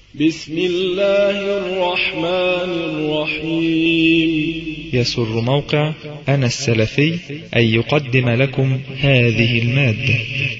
بسم الله الرحمن الرحيم يسر موقع أنا السلفي أن يقدم لكم هذه المادة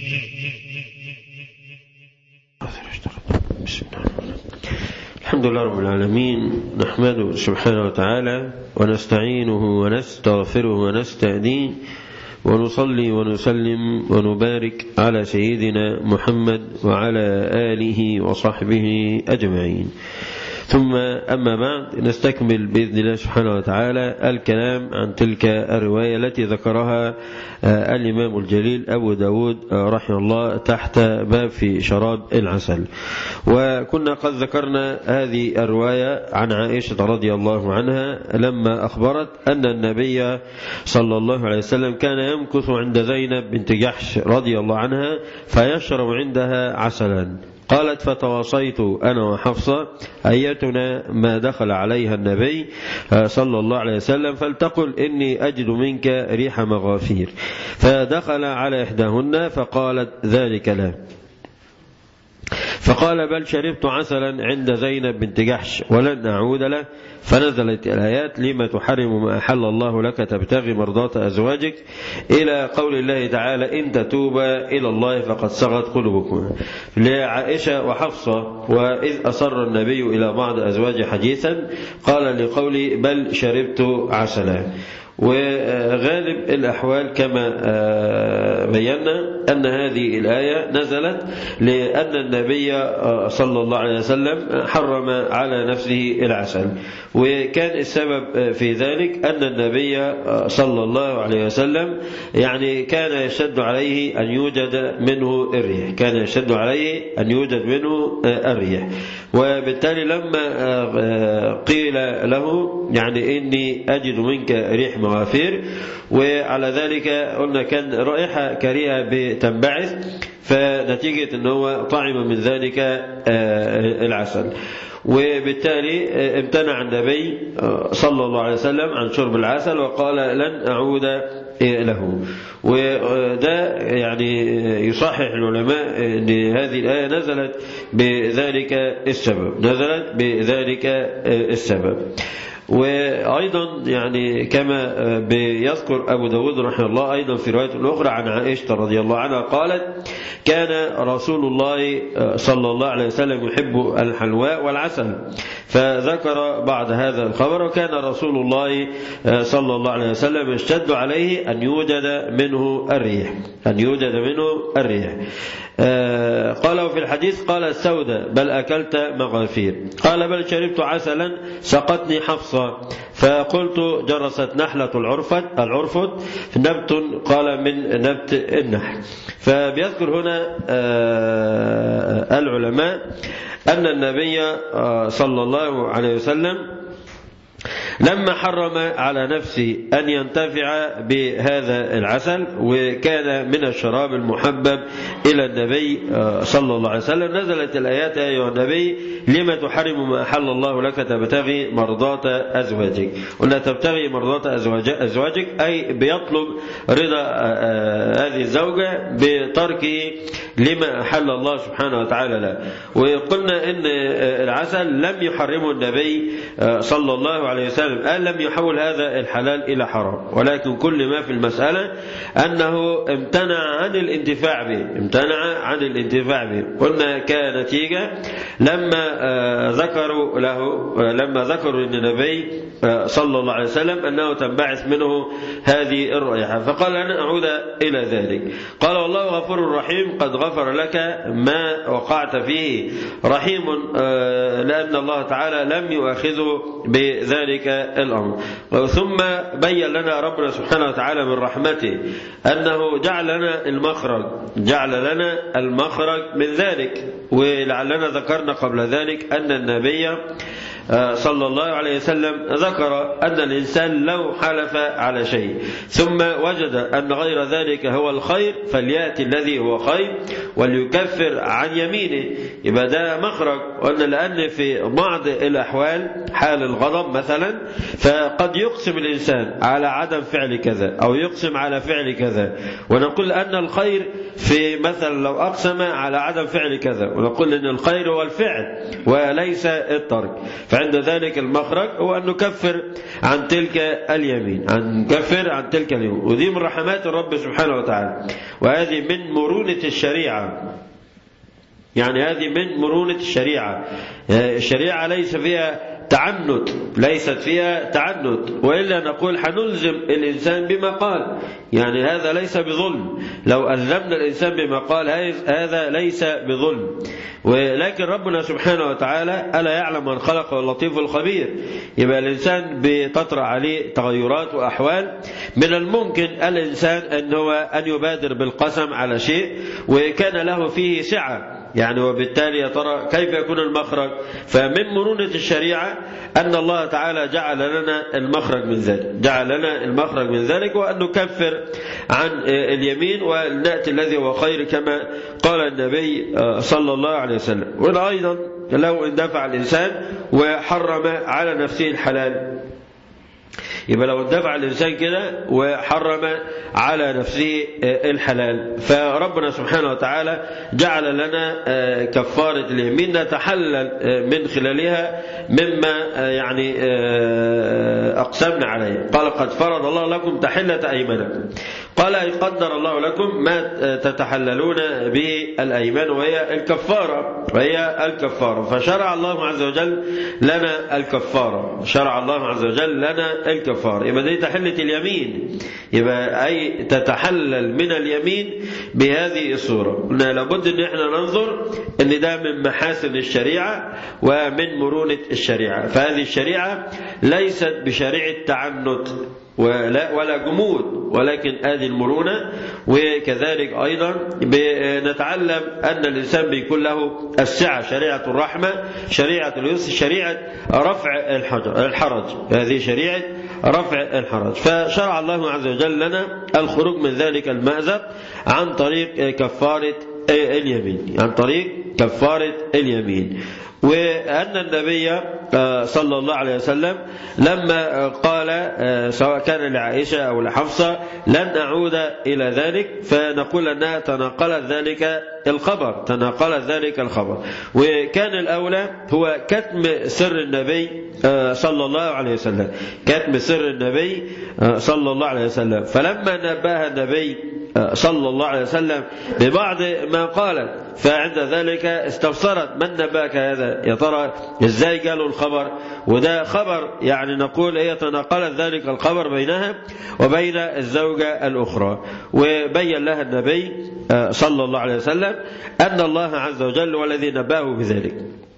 بسم الله الحمد لله رب العالمين نحمده سبحانه وتعالى ونستعينه ونستغفره ونستهديه ونصلي ونسلم ونبارك على سيدنا محمد وعلى آله وصحبه أجمعين ثم أما بعد نستكمل بإذن الله سبحانه وتعالى الكلام عن تلك الرواية التي ذكرها الإمام الجليل أبو داود رحمه الله تحت باب في شراب العسل وكنا قد ذكرنا هذه الرواية عن عائشة رضي الله عنها لما أخبرت أن النبي صلى الله عليه وسلم كان يمكث عند زينب بنت جحش رضي الله عنها فيشرب عندها عسلا قالت فتواصيت أنا وحفصة أيتنا ما دخل عليها النبي صلى الله عليه وسلم فلتقل إني أجد منك ريح مغافير فدخل على إحداهن فقالت ذلك لا فقال بل شربت عسلا عند زينب بنت جحش ولن أعود له فنزلت الآيات لما تحرم ما أحل الله لك تبتغي مرضات أزواجك إلى قول الله تعالى إن تتوبا إلى الله فقد صغت قلوبكما لعائشة وحفصة وإذ أصر النبي إلى بعض أزواجه حديثا قال لقولي بل شربت عسلا وغالب الأحوال كما بينا أن هذه الآية نزلت لأن النبي صلى الله عليه وسلم حرم على نفسه العسل وكان السبب في ذلك أن النبي صلى الله عليه وسلم يعني كان يشد عليه أن يوجد منه الريح كان يشد عليه أن يوجد منه الريح وبالتالي لما قيل له يعني إني أجد منك ريح مغافير وعلى ذلك قلنا كان رائحة كريهة بتنبعث فنتيجة أنه هو طعم من ذلك العسل وبالتالي امتنع النبي صلى الله عليه وسلم عن شرب العسل وقال لن أعود له وده يعني يصحح العلماء ان هذه الآية نزلت بذلك السبب نزلت بذلك السبب وأيضا يعني كما بيذكر أبو داود رحمه الله أيضا في رواية أخرى عن عائشة رضي الله عنها قالت كان رسول الله صلى الله عليه وسلم يحب الحلواء والعسل فذكر بعد هذا الخبر وكان رسول الله صلى الله عليه وسلم يشتد عليه أن يوجد منه الريح أن يوجد منه الريح قال في الحديث قال السودة بل أكلت مغافير قال بل شربت عسلا سقتني حفصة فقلت جرست نحلة العرفت العرفت نبت قال من نبت النحل فبيذكر هنا العلماء أن النبي صلى الله عليه وسلم لما حرم على نفسه أن ينتفع بهذا العسل وكان من الشراب المحبب إلى النبي صلى الله عليه وسلم نزلت الآيات يا أيها النبي لما تحرم ما أحل الله لك تبتغي مرضات أزواجك قلنا تبتغي مرضات أزواجك أي بيطلب رضا هذه الزوجة بتركه لما أحل الله سبحانه وتعالى له وقلنا إن العسل لم يحرمه النبي صلى الله عليه وسلم قال لم يحول هذا الحلال إلى حرام ولكن كل ما في المسألة أنه امتنع عن الانتفاع به امتنع عن الانتفاع به قلنا كنتيجة لما ذكروا له لما ذكروا للنبي صلى الله عليه وسلم أنه تنبعث منه هذه الرائحة فقال لن أعود إلى ذلك قال والله غفور رحيم قد غفر لك ما وقعت فيه رحيم لأن الله تعالى لم يؤاخذه بذلك الأمر ثم بين لنا ربنا سبحانه وتعالى من رحمته أنه جعل لنا المخرج جعل لنا المخرج من ذلك ولعلنا ذكرنا قبل ذلك أن النبي صلى الله عليه وسلم ذكر أن الإنسان لو حلف على شيء ثم وجد أن غير ذلك هو الخير فليأتي الذي هو خير وليكفر عن يمينه يبقى ده مخرج وأن لأن في بعض الأحوال حال الغضب مثلا فقد يقسم الإنسان على عدم فعل كذا أو يقسم على فعل كذا ونقول أن الخير في مثلا لو أقسم على عدم فعل كذا ونقول أن الخير هو الفعل وليس الترك فعند ذلك المخرج هو أن نكفر عن تلك اليمين أن نكفر عن تلك اليمين ودي من رحمات الرب سبحانه وتعالى وهذه من مرونة الشريعة يعني هذه من مرونة الشريعة الشريعة ليس فيها تعنت ليست فيها تعنت وإلا نقول حنلزم الإنسان بما قال يعني هذا ليس بظلم لو ألزمنا الإنسان بما قال هذا ليس بظلم ولكن ربنا سبحانه وتعالى ألا يعلم من خلق اللطيف الخبير يبقى الإنسان بتطرأ عليه تغيرات وأحوال من الممكن الإنسان أن هو أن يبادر بالقسم على شيء وكان له فيه سعة يعني وبالتالي يا ترى كيف يكون المخرج فمن مرونة الشريعة أن الله تعالى جعل لنا المخرج من ذلك جعل لنا المخرج من ذلك وأن نكفر عن اليمين ونأتي الذي هو خير كما قال النبي صلى الله عليه وسلم وأيضا لو اندفع الإنسان وحرم على نفسه الحلال يبقى لو اندفع الإنسان كده وحرم على نفسه الحلال فربنا سبحانه وتعالى جعل لنا كفارة اليمين نتحلل من خلالها مما يعني أقسمنا عليه قال قد فرض الله لكم تحلة أيمانكم قال أي قدر الله لكم ما تتحللون به الأيمان وهي الكفارة وهي الكفارة فشرع الله عز وجل لنا الكفارة شرع الله عز وجل لنا الكفارة يبقى دي تحلة اليمين يبقى أي تتحلل من اليمين بهذه الصورة قلنا لابد أن احنا ننظر أن ده من محاسن الشريعة ومن مرونة الشريعة فهذه الشريعة ليست بشريعة تعنت ولا ولا جمود ولكن هذه المرونة وكذلك أيضا نتعلم أن الإنسان بيكون له السعة شريعة الرحمة شريعة اليسر شريعة رفع الحرج هذه شريعة رفع الحرج فشرع الله عز وجل لنا الخروج من ذلك المأزق عن طريق كفارة اليمين عن طريق كفارة اليمين وأن النبي صلى الله عليه وسلم لما قال سواء كان لعائشة أو لحفصة لن أعود إلى ذلك فنقول أنها تناقلت ذلك الخبر تناقلت ذلك الخبر وكان الأولى هو كتم سر النبي صلى الله عليه وسلم كتم سر النبي صلى الله عليه وسلم فلما نبه النبي صلى الله عليه وسلم ببعض ما قالت فعند ذلك استفسرت من نباك هذا يا ترى ازاي قالوا الخبر وده خبر يعني نقول هي تناقلت ذلك الخبر بينها وبين الزوجة الأخرى وبين لها النبي صلى الله عليه وسلم أن الله عز وجل هو الذي نباه بذلك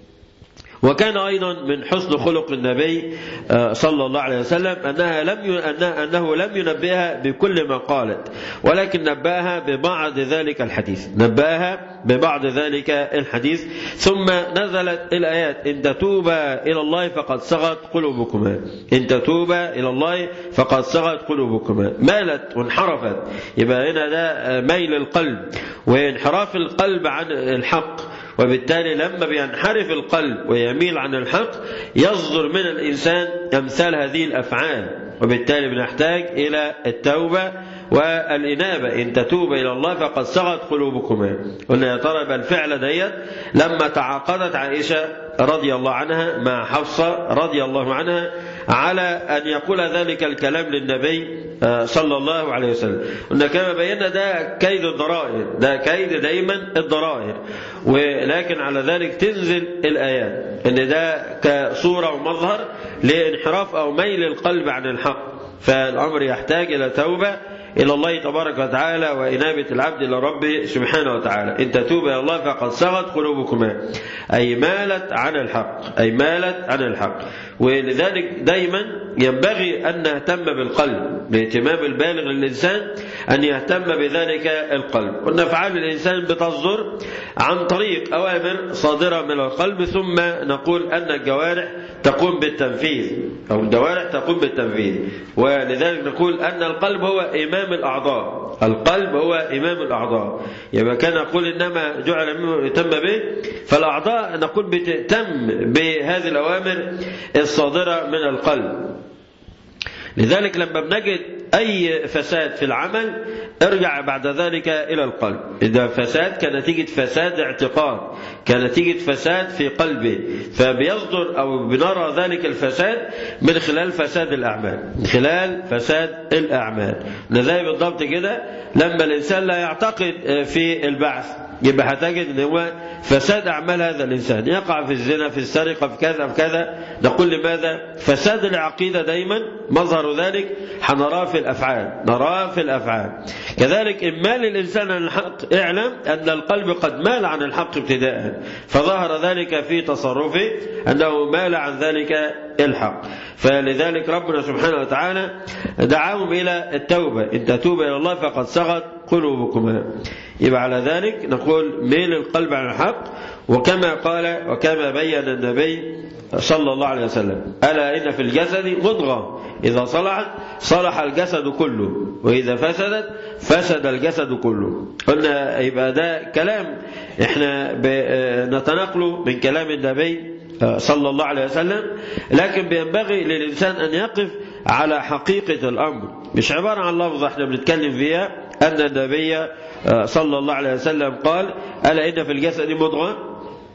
وكان أيضا من حسن خلق النبي صلى الله عليه وسلم أنها لم أنه لم ينبهها بكل ما قالت ولكن نباها ببعض ذلك الحديث نباها ببعض ذلك الحديث ثم نزلت الآيات إن تتوبا إلى الله فقد صغت قلوبكما إن تتوبا إلى الله فقد صغت قلوبكما مالت وانحرفت يبقى هنا ده ميل القلب وانحراف القلب عن الحق وبالتالي لما بينحرف القلب ويميل عن الحق يصدر من الإنسان أمثال هذه الأفعال وبالتالي بنحتاج إلى التوبة والإنابة إن تتوب إلى الله فقد صغت قلوبكما قلنا يا ترى بالفعل ديت لما تعاقدت عائشة رضي الله عنها مع حفصة رضي الله عنها على أن يقول ذلك الكلام للنبي صلى الله عليه وسلم قلنا كما بينا ده كيد الضرائر ده كيد دايما الضرائر ولكن على ذلك تنزل الآيات ان ده كصورة ومظهر لانحراف أو ميل القلب عن الحق فالأمر يحتاج إلى توبة إلى الله تبارك وتعالى وإنابة العبد إلى ربه سبحانه وتعالى إن تتوب إلى الله فقد صغت قلوبكما أي مالت عن الحق أي مالت عن الحق ولذلك دايما ينبغي أن نهتم بالقلب باهتمام البالغ للإنسان أن يهتم بذلك القلب وأن أفعال الإنسان بتصدر عن طريق أوامر صادرة من القلب ثم نقول أن الجوارح تقوم بالتنفيذ أو الجوارح تقوم بالتنفيذ ولذلك نقول أن القلب هو إمام الأعضاء القلب هو إمام الأعضاء يبقى كان نقول إنما جعل مما يهتم به فالأعضاء نقول بتهتم بهذه الأوامر الصادرة من القلب لذلك لما بنجد أي فساد في العمل ارجع بعد ذلك إلى القلب إذا فساد كنتيجة فساد اعتقاد كنتيجة فساد في قلبه فبيصدر أو بنرى ذلك الفساد من خلال فساد الأعمال من خلال فساد الأعمال زي بالضبط كده لما الإنسان لا يعتقد في البعث يبقى هتجد ان هو فساد اعمال هذا الانسان يقع في الزنا في السرقه في كذا في كذا نقول لماذا فساد العقيده دايما مظهر ذلك هنراه في الافعال نراه في الافعال كذلك ان مال الانسان عن الحق اعلم ان القلب قد مال عن الحق ابتداء فظهر ذلك في تصرفه انه مال عن ذلك الحق فلذلك ربنا سبحانه وتعالى دعاهم الى التوبه ان تتوب الى الله فقد صغت قلوبكما يبقى على ذلك نقول ميل القلب عن الحق وكما قال وكما بين النبي صلى الله عليه وسلم ألا إن في الجسد مضغة إذا صلحت صلح الجسد كله وإذا فسدت فسد الجسد كله قلنا يبقى ده كلام احنا نتنقله من كلام النبي صلى الله عليه وسلم لكن بينبغي للإنسان أن يقف على حقيقة الأمر مش عبارة عن لفظة احنا بنتكلم فيها أن النبي صلى الله عليه وسلم قال ألا إن في الجسد مضغة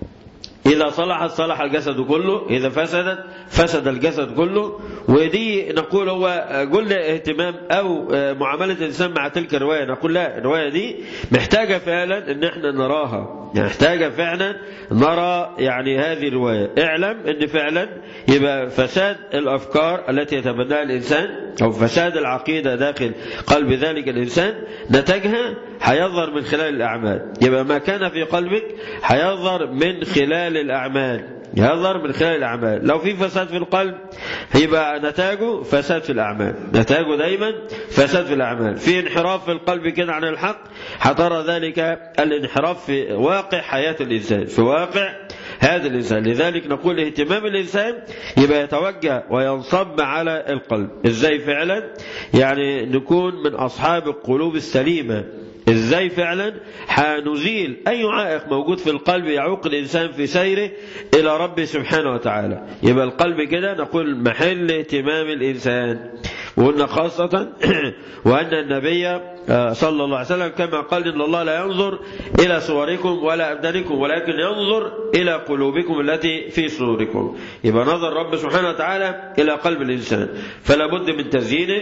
إذا صلحت صلح الجسد كله إذا فسدت فسد الجسد كله ودي نقول هو قلنا اهتمام أو معاملة الإنسان مع تلك الرواية نقول لا الرواية دي محتاجة فعلا إن احنا نراها يعني محتاجة فعلا نرى يعني هذه الرواية اعلم إن فعلا يبقى فساد الأفكار التي يتبناها الإنسان أو فساد العقيدة داخل قلب ذلك الإنسان نتاجها هيظهر من خلال الأعمال يبقى ما كان في قلبك هيظهر من خلال الأعمال يظهر من خلال الأعمال لو في فساد في القلب هيبقى نتاجه فساد في الأعمال نتاجه دايما فساد في الأعمال في انحراف في القلب كده عن الحق هترى ذلك الانحراف في واقع حياة الإنسان في واقع هذا الإنسان لذلك نقول اهتمام الإنسان يبقى يتوجه وينصب على القلب إزاي فعلا يعني نكون من أصحاب القلوب السليمة ازاي فعلا هنزيل اي عائق موجود في القلب يعوق الانسان في سيره الى ربه سبحانه وتعالى يبقى القلب كده نقول محل اهتمام الانسان وقلنا خاصة وأن النبي صلى الله عليه وسلم كما قال إن الله لا ينظر إلى صوركم ولا أبدانكم ولكن ينظر إلى قلوبكم التي في صدوركم يبقى نظر رب سبحانه وتعالى إلى قلب الإنسان فلا بد من تزيينه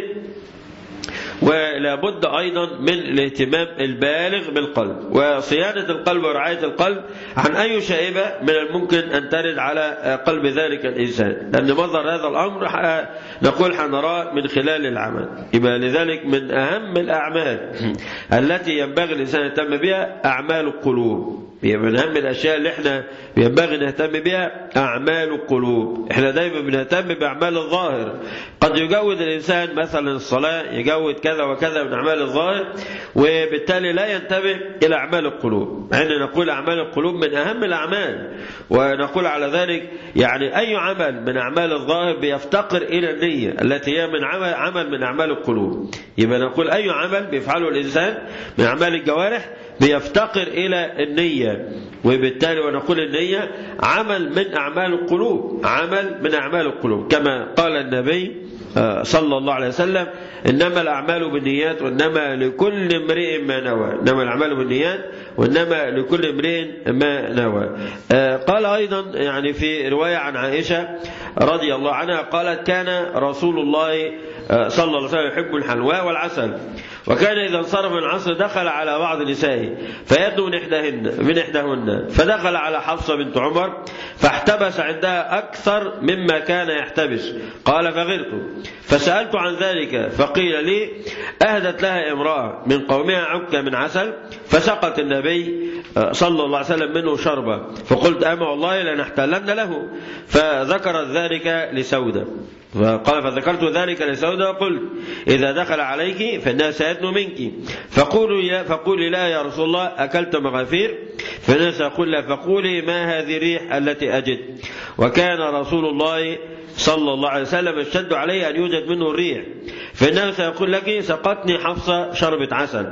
ولا بد أيضا من الاهتمام البالغ بالقلب وصيانة القلب ورعاية القلب عن أي شائبة من الممكن أن ترد على قلب ذلك الإنسان لأن مظهر هذا الأمر نقول حنراه من خلال العمل يبقى لذلك من أهم الأعمال التي ينبغي الإنسان يهتم بها أعمال القلوب هي من أهم الأشياء اللي احنا ينبغي نهتم بها أعمال القلوب احنا دايما بنهتم بأعمال الظاهر قد يجود الإنسان مثلا الصلاة يجود كذا وكذا من أعمال الظاهر وبالتالي لا ينتبه إلى أعمال القلوب مع أن نقول أعمال القلوب من أهم الأعمال ونقول على ذلك يعني أي عمل من أعمال الظاهر بيفتقر إلى النية التي هي من عمل, عمل من أعمال القلوب يبقى نقول أي عمل بيفعله الإنسان من أعمال الجوارح بيفتقر إلى النية وبالتالي ونقول النية عمل من أعمال القلوب عمل من أعمال القلوب كما قال النبي صلى الله عليه وسلم إنما الأعمال بالنيات وإنما لكل امرئ ما نوى إنما الأعمال بالنيات وإنما لكل امرئ ما نوى قال أيضا يعني في رواية عن عائشة رضي الله عنها قالت كان رسول الله صلى الله عليه وسلم يحب الحلواء والعسل وكان إذا انصرف من العصر دخل على بعض نسائه فيدنو من إحداهن من إحداهن فدخل على حفصة بنت عمر فاحتبس عندها أكثر مما كان يحتبس قال فغرت فسألت عن ذلك فقيل لي أهدت لها امرأة من قومها عكة من عسل فسقط النبي صلى الله عليه وسلم منه شربة فقلت أما والله لنحتلن له فذكرت ذلك لسودة فقال فذكرت ذلك لسودة وقلت إذا دخل عليك فإنها سيدن منك فقولوا فقولي لا يا رسول الله أكلت مغافير فإنها سيقول لا فقولي ما هذه الريح التي أجد وكان رسول الله صلى الله عليه وسلم اشتد عليه أن يوجد منه الريح فإنه سيقول لك سقطني حفصة شربة عسل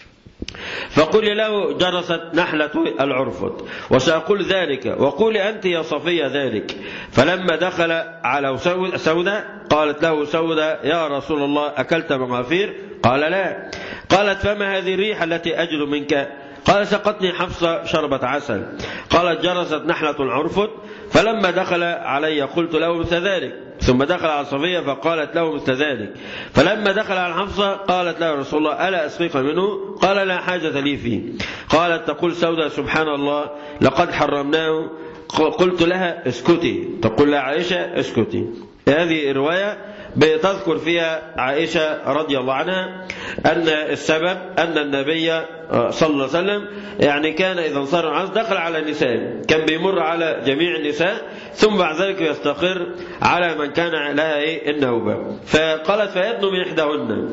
فقل له جرست نحلة العرفة وسأقول ذلك وقول أنت يا صفية ذلك فلما دخل على سودة قالت له سودة يا رسول الله أكلت مغافير قال لا قالت فما هذه الريح التي أجد منك قال سقطني حفصة شربة عسل قالت جرست نحلة عرفت فلما دخل علي قلت له مثل ذلك ثم دخل على صفية فقالت له مثل ذلك فلما دخل على حفصة قالت له يا رسول الله ألا أسقيك منه قال لا حاجة لي فيه قالت تقول سودة سبحان الله لقد حرمناه قلت لها اسكتي تقول لها عائشة اسكتي هذه رواية بتذكر فيها عائشة رضي الله عنها أن السبب أن النبي صلى الله عليه وسلم يعني كان إذا انصر العصر دخل على النساء كان بيمر على جميع النساء ثم بعد ذلك يستقر على من كان لها إيه النوبة فقالت فيدنو من إحداهن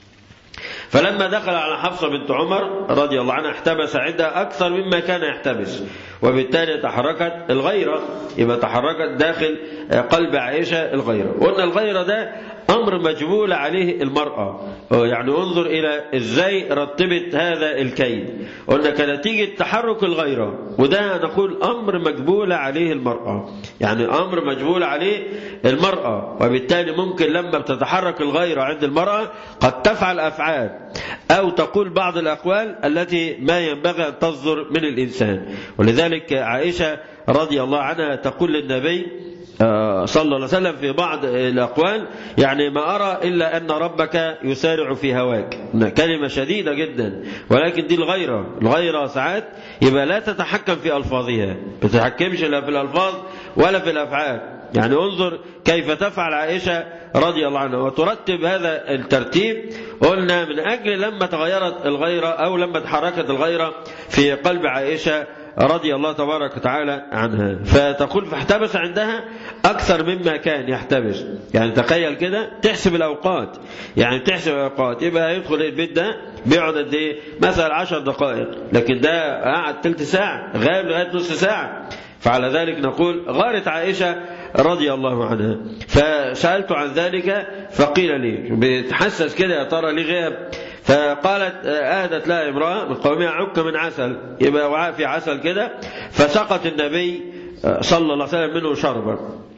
فلما دخل على حفصة بنت عمر رضي الله عنها احتبس عندها أكثر مما كان يحتبس وبالتالي تحركت الغيرة يبقى تحركت داخل قلب عائشة الغيرة وقلنا الغيرة ده أمر مجبول عليه المرأة يعني انظر إلى إزاي رتبت هذا الكيد قلنا كنتيجة تحرك الغيرة وده نقول أمر مجبول عليه المرأة يعني أمر مجبول عليه المرأة وبالتالي ممكن لما بتتحرك الغيرة عند المرأة قد تفعل أفعال أو تقول بعض الأقوال التي ما ينبغي أن تصدر من الإنسان ولذلك عائشة رضي الله عنها تقول للنبي صلى الله عليه وسلم في بعض الأقوال يعني ما أرى إلا أن ربك يسارع في هواك كلمة شديدة جدا ولكن دي الغيرة الغيرة ساعات يبقى لا تتحكم في ألفاظها ما تتحكمش لا في الألفاظ ولا في الأفعال يعني انظر كيف تفعل عائشة رضي الله عنها وترتب هذا الترتيب قلنا من أجل لما تغيرت الغيرة أو لما تحركت الغيرة في قلب عائشة رضي الله تبارك وتعالى عنها فتقول فاحتبس عندها أكثر مما كان يحتبس يعني تخيل كده تحسب الأوقات يعني تحسب الأوقات يبقى يدخل البيت ده بيقعد قد إيه مثلا 10 دقائق لكن ده قعد ثلث ساعة غاب لغاية نص ساعة فعلى ذلك نقول غارت عائشة رضي الله عنها فسألت عن ذلك فقيل لي بتحسس كده يا ترى ليه غاب فقالت أهدت لها امرأة من قومها عك من عسل يبقى وعاء في عسل كده فسقط النبي صلى الله عليه وسلم منه شربا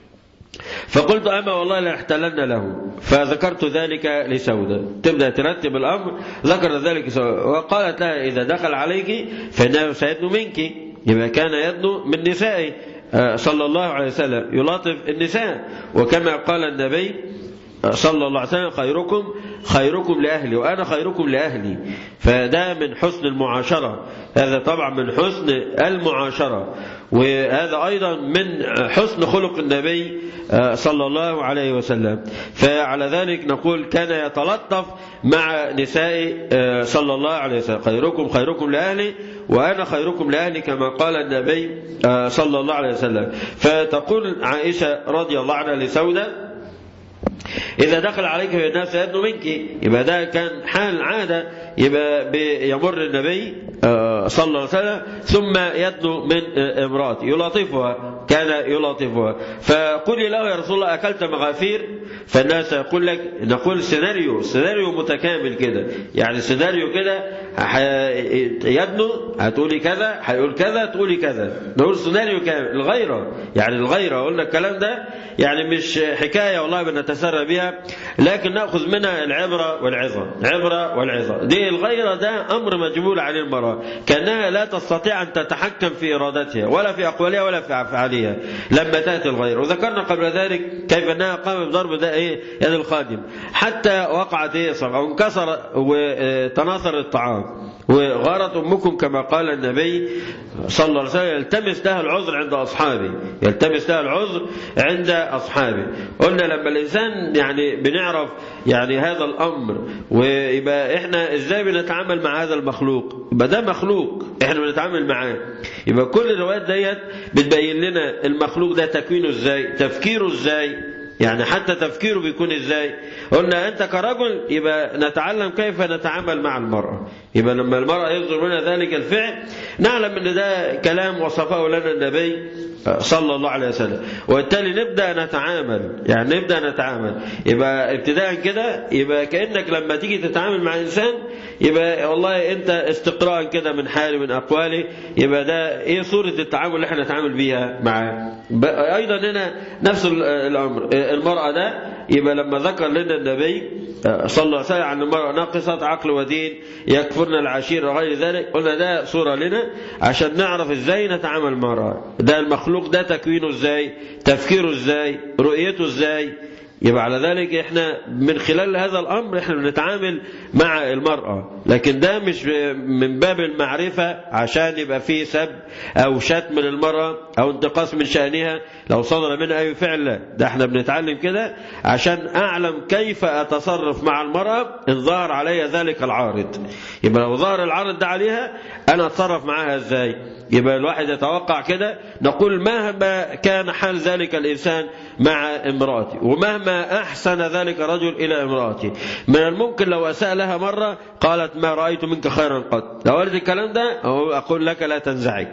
فقلت أما والله لاحتلن له فذكرت ذلك لسودة تبدأ ترتب الأمر ذكر ذلك سودة وقالت لها إذا دخل عليك فإنه سيدنو منك يبقى كان يدنو من نسائه صلى الله عليه وسلم يلاطف النساء وكما قال النبي صلى الله عليه وسلم خيركم خيركم لأهلي وأنا خيركم لأهلي فده من حسن المعاشرة هذا طبعا من حسن المعاشرة وهذا أيضا من حسن خلق النبي صلى الله عليه وسلم فعلى ذلك نقول كان يتلطف مع نساء صلى الله عليه وسلم خيركم خيركم لأهلي وأنا خيركم لأهلي كما قال النبي صلى الله عليه وسلم فتقول عائشة رضي الله عنها لسودة إذا دخل عليك في الناس يدنو منك يبقى ده كان حال عادة يبقى يمر النبي صلى الله عليه وسلم ثم يدنو من امرأته يلاطفها كان يلاطفها فقل له يا رسول الله أكلت مغافير فالناس يقول لك نقول سيناريو سيناريو متكامل كده يعني سيناريو كده يدنو هتقولي كذا هيقول كذا تقولي كذا نقول سيناريو كامل الغيرة يعني الغيرة قلنا الكلام ده يعني مش حكاية والله بنتسرى بها لكن نأخذ منها العبرة والعظة عبرة والعظة دي الغيرة ده أمر مجبول على المرأة كأنها لا تستطيع أن تتحكم في إرادتها ولا في أقوالها ولا في أفعالها عليها لما تأتي الغير وذكرنا قبل ذلك كيف أنها قام بضرب ده إيه يد الخادم حتى وقعت إيه صغر وانكسر وتناثر الطعام وغارت أمكم كما قال النبي صلى الله عليه وسلم يلتمس لها العذر عند أصحابه يلتمس لها العذر عند أصحابه قلنا لما الإنسان يعني بنعرف يعني هذا الأمر ويبقى إحنا إزاي بنتعامل مع هذا المخلوق يبقى ده مخلوق إحنا بنتعامل معاه يبقى كل الروايات ديت بتبين لنا المخلوق ده تكوينه إزاي تفكيره إزاي يعني حتى تفكيره بيكون ازاي قلنا انت كرجل يبقى نتعلم كيف نتعامل مع المرأة يبقى لما المرأة يصدر منها ذلك الفعل نعلم ان ده كلام وصفه لنا النبي صلى الله عليه وسلم وبالتالي نبدأ نتعامل يعني نبدأ نتعامل يبقى ابتداء كده يبقى كأنك لما تيجي تتعامل مع إنسان يبقى والله أنت استقراء كده من حاله من أقواله يبقى ده إيه صورة التعامل اللي احنا نتعامل بيها معاه أيضا هنا نفس الأمر المرأة ده يبقى لما ذكر لنا النبي صلى الله عليه وسلم عن المرأة ناقصة عقل ودين يكفرن العشير وغير ذلك قلنا ده صورة لنا عشان نعرف ازاي نتعامل مع المرأة ده المخلوق ده تكوينه ازاي تفكيره ازاي رؤيته ازاي يبقى على ذلك احنا من خلال هذا الامر احنا بنتعامل مع المرأة لكن ده مش من باب المعرفة عشان يبقى فيه سب او شتم للمرأة او انتقاص من شأنها لو صدر منها اي فعل ده احنا بنتعلم كده عشان اعلم كيف اتصرف مع المرأة ان ظهر علي ذلك العارض يبقى لو ظهر العارض ده عليها انا اتصرف معاها ازاي يبقى الواحد يتوقع كده نقول مهما كان حال ذلك الإنسان مع امرأتي ومهما أحسن ذلك الرجل إلى امرأتي من الممكن لو أساء لها مرة قالت ما رأيت منك خيرا قط لو قلت الكلام ده أقول لك لا تنزعج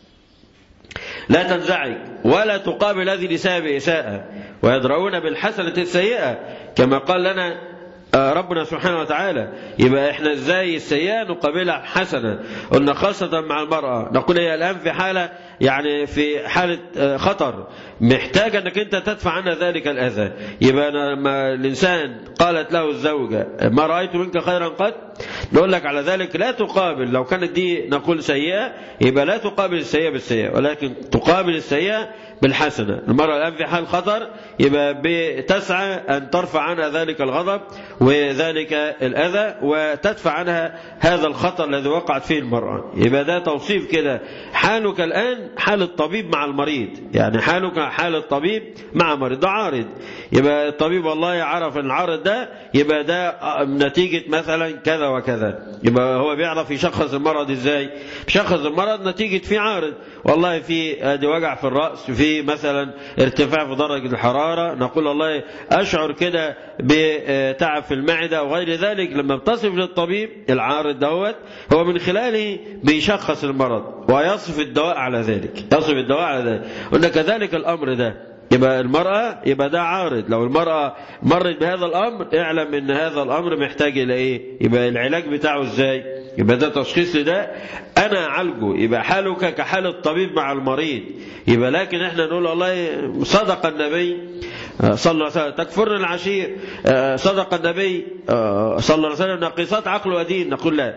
لا تنزعج ولا تقابل هذه الإساءة بإساءة ويدرؤون بالحسنة السيئة كما قال لنا ربنا سبحانه وتعالى يبقى احنا ازاي السيئة نقابلها حسنة قلنا خاصة مع المرأة نقول هي الآن في حالة يعني في حالة خطر محتاجة انك انت تدفع عنها ذلك الأذى يبقى لما الإنسان قالت له الزوجة ما رأيت منك خيرا قد نقول لك على ذلك لا تقابل لو كانت دي نقول سيئة يبقى لا تقابل السيئة بالسيئة ولكن تقابل السيئة بالحسنة المرأة الآن في حال خطر يبقى بتسعى أن ترفع عنها ذلك الغضب وذلك الأذى وتدفع عنها هذا الخطر الذي وقعت فيه المرأة يبقى ده توصيف كده حالك الآن حال الطبيب مع المريض يعني حالك حال الطبيب مع مريض ده عارض يبقى الطبيب والله عرف ان العارض ده يبقى ده نتيجة مثلا كذا وكذا يبقى هو بيعرف يشخص المرض ازاي بيشخص المرض نتيجة في عارض والله في ادي وجع في الرأس في مثلا ارتفاع في درجة الحرارة نقول والله اشعر كده بتعب في المعدة وغير ذلك لما بتصف للطبيب العارض دوت هو من خلاله بيشخص المرض ويصف الدواء على ذلك يصف الدواء على ذلك قلنا كذلك الامر ده يبقى المرأة يبقى ده عارض لو المرأة مرت بهذا الأمر اعلم ان هذا الأمر محتاج إلى إيه يبقى العلاج بتاعه إزاي يبقى ده تشخيص لده أنا أعالجه يبقى حالك كحال الطبيب مع المريض يبقى لكن احنا نقول والله صدق النبي صلى الله عليه وسلم تكفرنا العشير صدق النبي صلى الله عليه وسلم ناقصات عقل ودين نقول لا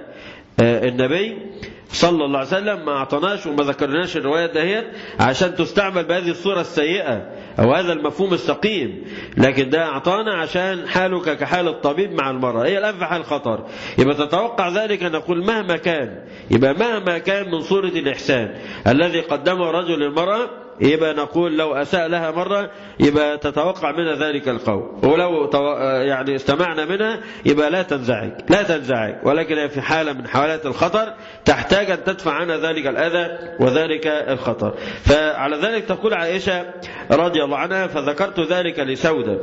النبي صلى الله عليه وسلم ما اعطناش وما ذكرناش الروايات دهيت عشان تستعمل بهذه الصورة السيئة أو هذا المفهوم السقيم لكن ده أعطانا عشان حالك كحال الطبيب مع المرأة هي الآن في حال خطر يبقى تتوقع ذلك أن نقول مهما كان يبقى مهما كان من صورة الإحسان الذي قدمه رجل للمرأة يبقى نقول لو أساء لها مرة يبقى تتوقع منها ذلك القول ولو يعني استمعنا منها يبقى لا تنزعج لا تنزعج ولكن في حالة من حالات الخطر تحتاج أن تدفع عنها ذلك الأذى وذلك الخطر فعلى ذلك تقول عائشة رضي الله عنها فذكرت ذلك لسودة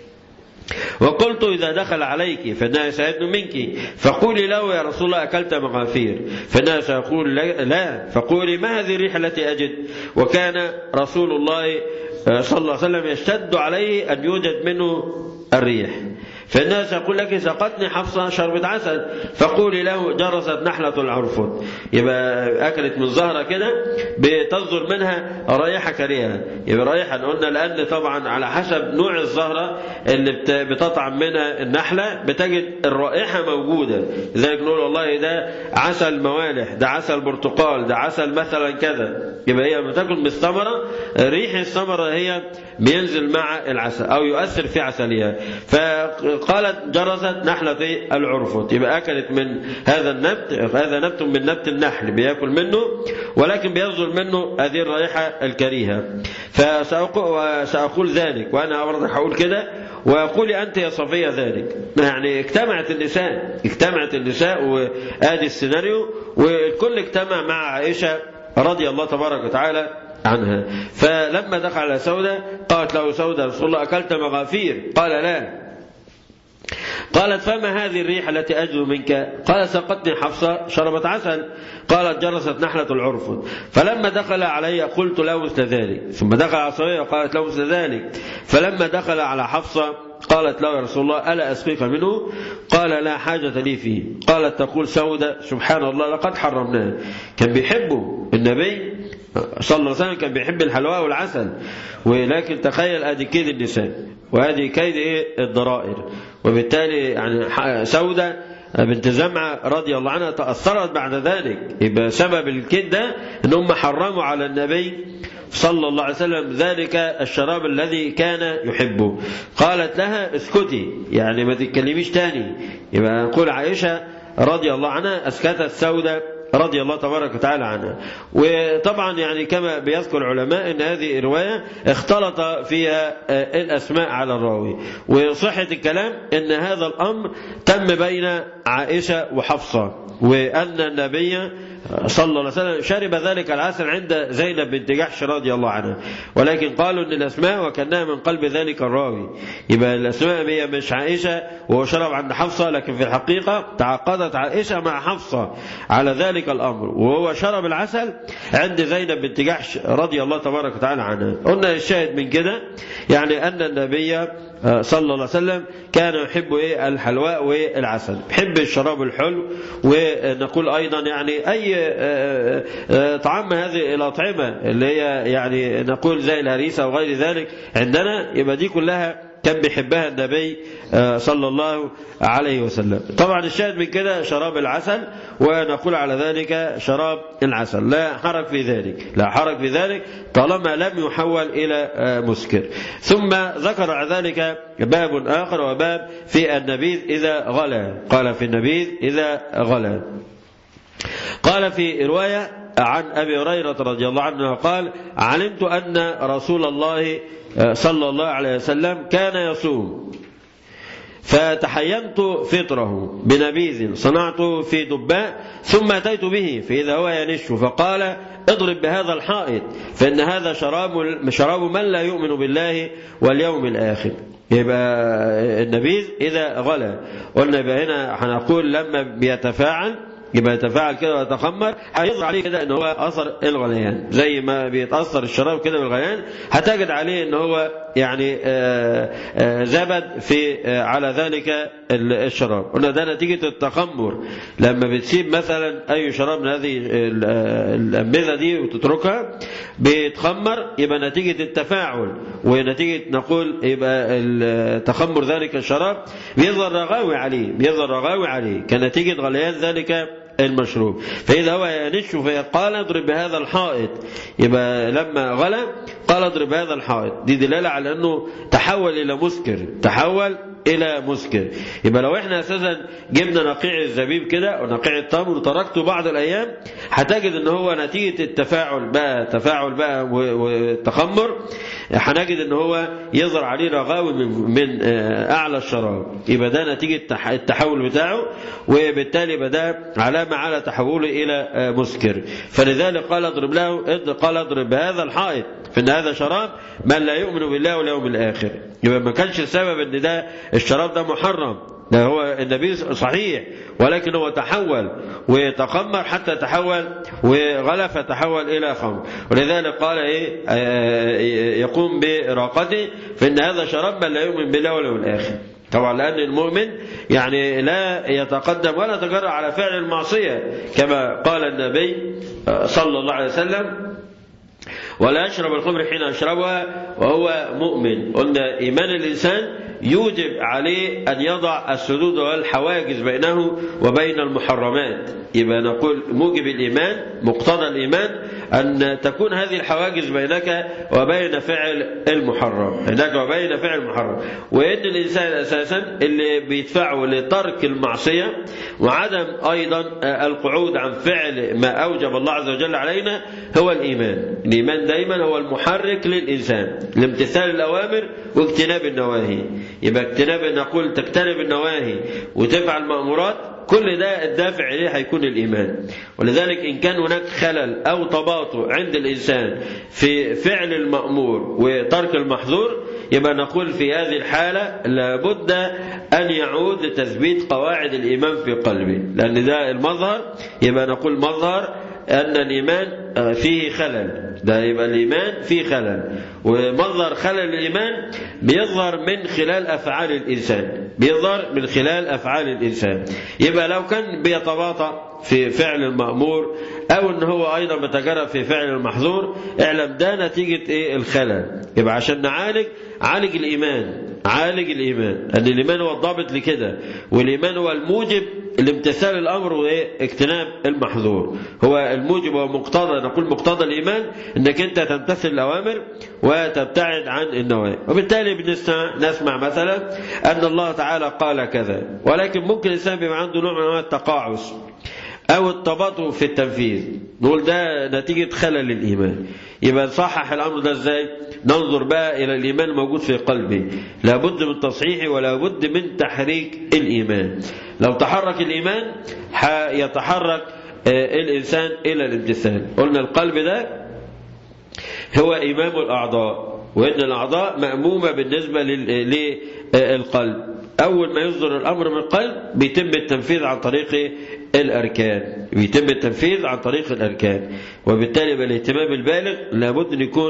وقلت إذا دخل عليك فإنها سيدن منك فقولي له يا رسول الله أكلت مغافير فإنها سيقول لا فقولي ما هذه الريح التي أجد وكان رسول الله صلى الله عليه وسلم يشتد عليه أن يوجد منه الريح فالناس يقول لك سقتني حفصة شربة عسل فقولي له جرست نحلة العرفط يبقى أكلت من زهرة كده بتصدر منها رائحة كريهة يبقى رائحة قلنا لأن طبعا على حسب نوع الزهرة اللي بتطعم منها النحلة بتجد الرائحة موجودة لذلك نقول والله ده عسل موالح ده عسل برتقال ده عسل مثلا كذا يبقى هي لما تاكل من الثمرة ريح الثمرة هي بينزل مع العسل أو يؤثر في عسلها فقالت جرست نحلة العرفط يبقى أكلت من هذا النبت هذا نبت من نبت النحل بياكل منه ولكن بيصدر منه هذه الرائحة الكريهة فسأقول ذلك وأنا برضه هقول كده ويقول أنت يا صفية ذلك يعني اجتمعت النساء اجتمعت النساء وآدي السيناريو والكل اجتمع مع عائشة رضي الله تبارك وتعالى عنها فلما دخل على سودة قالت له سودة رسول الله أكلت مغافير قال لا قالت فما هذه الريح التي أجد منك قال سقتني حفصة شربت عسل قالت جرست نحلة العرفط فلما دخل علي قلت له مثل ذلك ثم دخل على صفية وقالت له مثل ذلك فلما دخل على حفصة قالت له يا رسول الله ألا أسقيك منه قال لا حاجة لي فيه قالت تقول سودة سبحان الله لقد حرمناه كان بيحبه النبي صلى الله عليه وسلم كان بيحب الحلواء والعسل ولكن تخيل ادي كيد النساء وادي كيد ايه الضرائر وبالتالي يعني سودة بنت زمعة رضي الله عنها تأثرت بعد ذلك يبقى سبب الكيد ده ان هم حرموا على النبي صلى الله عليه وسلم ذلك الشراب الذي كان يحبه قالت لها اسكتي يعني ما تتكلميش تاني يبقى نقول عائشة رضي الله عنها اسكتت سودة رضي الله تبارك وتعالى عنها وطبعا يعني كما بيذكر العلماء ان هذه الرواية اختلط فيها الاسماء على الراوي وصحة الكلام ان هذا الامر تم بين عائشة وحفصة وان النبي صلى الله عليه وسلم شرب ذلك العسل عند زينب بنت جحش رضي الله عنها ولكن قالوا ان الاسماء وكانها من قلب ذلك الراوي يبقى الاسماء هي مش عائشه وهو شرب عند حفصه لكن في الحقيقه تعاقدت عائشه مع حفصه على ذلك الامر وهو شرب العسل عند زينب بنت جحش رضي الله تبارك وتعالى عنها قلنا الشاهد من كده يعني ان النبي صلى الله عليه وسلم كان يحب ايه الحلواء والعسل يحب الشراب الحلو ونقول ايضا يعني اي طعام هذه الاطعمه اللي هي يعني نقول زي الهريسه وغير ذلك عندنا يبقى دي كلها كان بيحبها النبي صلى الله عليه وسلم طبعا الشاهد من كده شراب العسل ونقول على ذلك شراب العسل لا حرج في ذلك لا حرج في ذلك طالما لم يحول إلى مسكر ثم ذكر ذلك باب آخر وباب في النبيذ إذا غلى قال في النبيذ إذا غلى قال في رواية عن أبي هريرة رضي الله عنه قال علمت أن رسول الله صلى الله عليه وسلم كان يصوم فتحينت فطره بنبيذ صنعته في دباء ثم أتيت به فإذا هو ينش فقال اضرب بهذا الحائط فإن هذا شراب شراب من لا يؤمن بالله واليوم الآخر يبقى النبيذ إذا غلى قلنا يبقى هنا هنقول لما بيتفاعل يبقى يتفاعل كده ويتخمر هيظهر عليه كده ان هو اثر الغليان زي ما بيتاثر الشراب كده بالغليان هتجد عليه ان هو يعني آآ آآ زبد في على ذلك الشراب قلنا ده نتيجه التخمر لما بتسيب مثلا اي شراب من هذه الانبذه دي وتتركها بيتخمر يبقى نتيجه التفاعل ونتيجه نقول يبقى تخمر ذلك الشراب بيظهر رغاوي عليه بيظهر رغاوي عليه كنتيجه غليان ذلك المشروب فإذا هو ينش فقال اضرب بهذا الحائط يبقى لما غلى قال اضرب بهذا الحائط دي دلالة على أنه تحول إلى مسكر تحول إلى مسكر يبقى لو احنا أساسا جبنا نقيع الزبيب كده أو نقيع التمر وتركته بعض الأيام هتجد أن هو نتيجة التفاعل بقى تفاعل بقى والتخمر هنجد أن هو يظهر عليه رغاوي من, من أعلى الشراب يبقى ده نتيجة التحول بتاعه وبالتالي يبقى ده علامة على تحوله إلى مسكر فلذلك قال اضرب له قال اضرب بهذا الحائط فإن هذا شراب من لا يؤمن بالله واليوم الآخر يبقى ما كانش السبب أن ده الشراب ده محرم ده هو النبي صحيح ولكن هو تحول وتخمر حتى تحول وغلى فتحول إلى خمر ولذلك قال إيه يقوم براقته فإن هذا شراب من لا يؤمن بالله واليوم الآخر طبعا لأن المؤمن يعني لا يتقدم ولا يتجرأ على فعل المعصية كما قال النبي صلى الله عليه وسلم ولا يشرب الخمر حين يشربها وهو مؤمن قلنا إيمان الإنسان يوجب عليه أن يضع السدود والحواجز بينه وبين المحرمات يبقى نقول موجب الإيمان مقتضى الإيمان أن تكون هذه الحواجز بينك وبين فعل المحرم بينك وبين فعل المحرم وإن الإنسان أساسا اللي بيدفعه لترك المعصية وعدم أيضا القعود عن فعل ما أوجب الله عز وجل علينا هو الإيمان الإيمان دايما هو المحرك للإنسان لامتثال الأوامر واجتناب النواهي يبقى اجتناب نقول تجتنب النواهي وتفعل المأمورات كل ده الدافع إليه هيكون الإيمان ولذلك إن كان هناك خلل أو تباطؤ عند الإنسان في فعل المأمور وترك المحظور يبقى نقول في هذه الحالة لابد أن يعود لتثبيت قواعد الإيمان في قلبه لأن ده المظهر يبقى نقول مظهر أن الإيمان فيه خلل ده يبقى الإيمان فيه خلل ومظهر خلل الإيمان بيظهر من خلال أفعال الإنسان بيظهر من خلال أفعال الإنسان يبقى لو كان بيتباطأ في فعل المأمور أو أن هو أيضا بيتجرأ في فعل المحظور اعلم ده نتيجة إيه الخلل يبقى عشان نعالج عالج الإيمان عالج الإيمان أن الإيمان هو الضابط لكده والإيمان هو الموجب لامتثال الأمر واجتناب المحظور هو الموجب ومقتضى نقول مقتضى الإيمان أنك أنت تمتثل الأوامر وتبتعد عن النواهي وبالتالي بنسمع نسمع مثلا أن الله تعالى قال كذا ولكن ممكن الإنسان بيبقى عنده نوع من أنواع التقاعس أو التباطؤ في التنفيذ نقول ده نتيجة خلل الإيمان يبقى نصحح الأمر ده إزاي ننظر بقى إلى الإيمان الموجود في قلبي لابد من تصحيحه ولا بد من تحريك الإيمان لو تحرك الإيمان يتحرك الإنسان إلى الامتثال قلنا القلب ده هو إمام الأعضاء وإن الأعضاء مأمومة بالنسبة للقلب أول ما يصدر الأمر من القلب بيتم التنفيذ عن طريق الأركان بيتم التنفيذ عن طريق الأركان وبالتالي بالاهتمام البالغ لابد أن يكون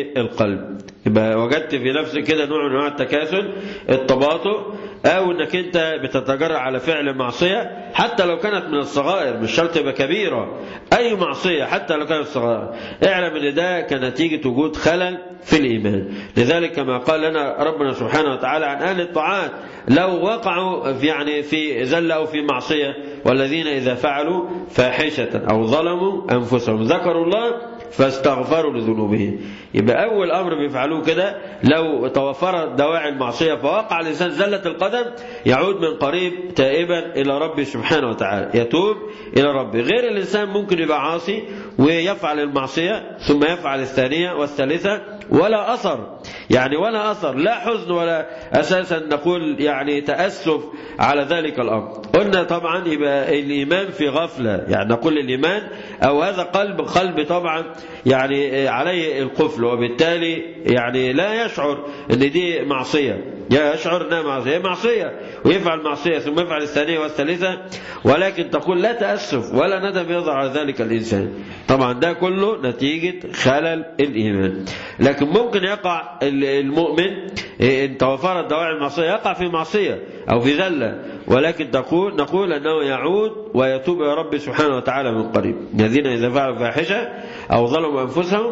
بالقلب يبقى وجدت في نفسك كده نوع من أنواع التكاسل التباطؤ أو أنك أنت بتتجرأ على فعل معصية حتى لو كانت من الصغائر مش شرط تبقى كبيرة أي معصية حتى لو كانت صغائر اعلم أن ده كنتيجة وجود خلل في الإيمان لذلك كما قال لنا ربنا سبحانه وتعالى عن أهل الطاعات لو وقعوا في يعني في زلة أو في معصية والذين إذا فعلوا فاحشة أو ظلموا أنفسهم ذكروا الله فاستغفروا لذنوبهم يبقى أول أمر بيفعلوه كده لو توفرت دواعي المعصية فوقع الإنسان زلة القدم يعود من قريب تائبا إلى ربه سبحانه وتعالى يتوب إلى ربه غير الإنسان ممكن يبقى عاصي ويفعل المعصية ثم يفعل الثانية والثالثة ولا أثر يعني ولا أثر لا حزن ولا أساسا نقول يعني تأسف على ذلك الأمر قلنا طبعا يبقى الإيمان في غفلة يعني نقول الإيمان أو هذا قلب قلب طبعا يعني عليه القفل وبالتالي يعني لا يشعر ان دي معصية يشعر انها معصية معصية ويفعل معصية ثم يفعل الثانية والثالثة ولكن تقول لا تأسف ولا ندم يضع على ذلك الإنسان طبعا ده كله نتيجة خلل الإيمان لكن ممكن يقع المؤمن إن توفرت دواعي المعصية يقع في معصية أو في ذلة ولكن تقول نقول أنه يعود ويتوب إلى رب سبحانه وتعالى من قريب الذين إذا فعلوا فاحشة أو ظلموا أنفسهم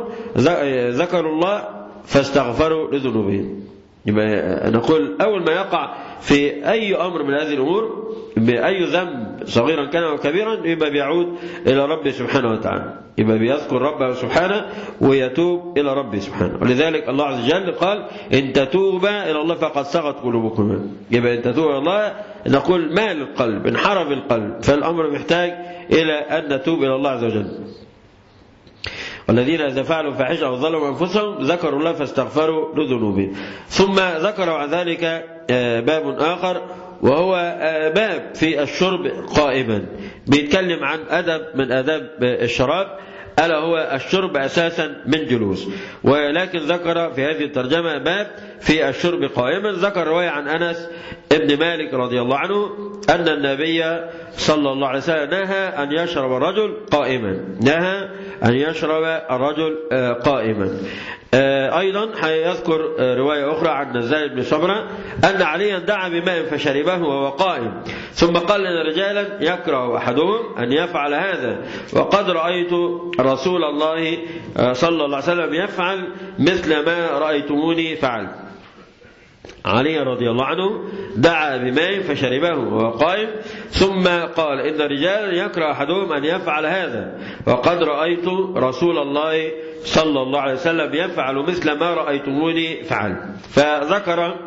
ذكروا الله فاستغفروا لذنوبهم يبقى نقول أول ما يقع في أي أمر من هذه الأمور بأي ذنب صغيرا كان أو كبيرا يبقى بيعود إلى ربه سبحانه وتعالى يبقى بيذكر ربه سبحانه ويتوب إلى ربه سبحانه ولذلك الله عز وجل قال إن تتوبا إلى الله فقد صغت قلوبكما يبقى إن تتوبا إلى الله نقول مال القلب انحرف القلب فالأمر محتاج إلى أن نتوب إلى الله عز وجل والذين إذا فعلوا فاحشة أو ظلموا أنفسهم ذكروا الله فاستغفروا لذنوبهم ثم ذكروا عن ذلك باب آخر وهو باب في الشرب قائما بيتكلم عن أدب من أداب الشراب ألا هو الشرب أساسا من جلوس ولكن ذكر في هذه الترجمة باب في الشرب قائما ذكر رواية عن أنس ابن مالك رضي الله عنه أن النبي صلى الله عليه وسلم نهى أن يشرب الرجل قائما نهى أن يشرب الرجل قائما أيضا هيذكر رواية أخرى عن نزال بن صبرة أن عليا دعا بماء فشربه وهو قائم ثم قال إن رجالا يكره أحدهم أن يفعل هذا وقد رأيت رسول الله صلى الله عليه وسلم يفعل مثل ما رأيتموني فعل علي رضي الله عنه دعا بماء فشربه وهو قائم ثم قال إن رجالا يكره أحدهم أن يفعل هذا وقد رأيت رسول الله صلى الله عليه وسلم يفعل مثل ما رأيتموني فعل فذكر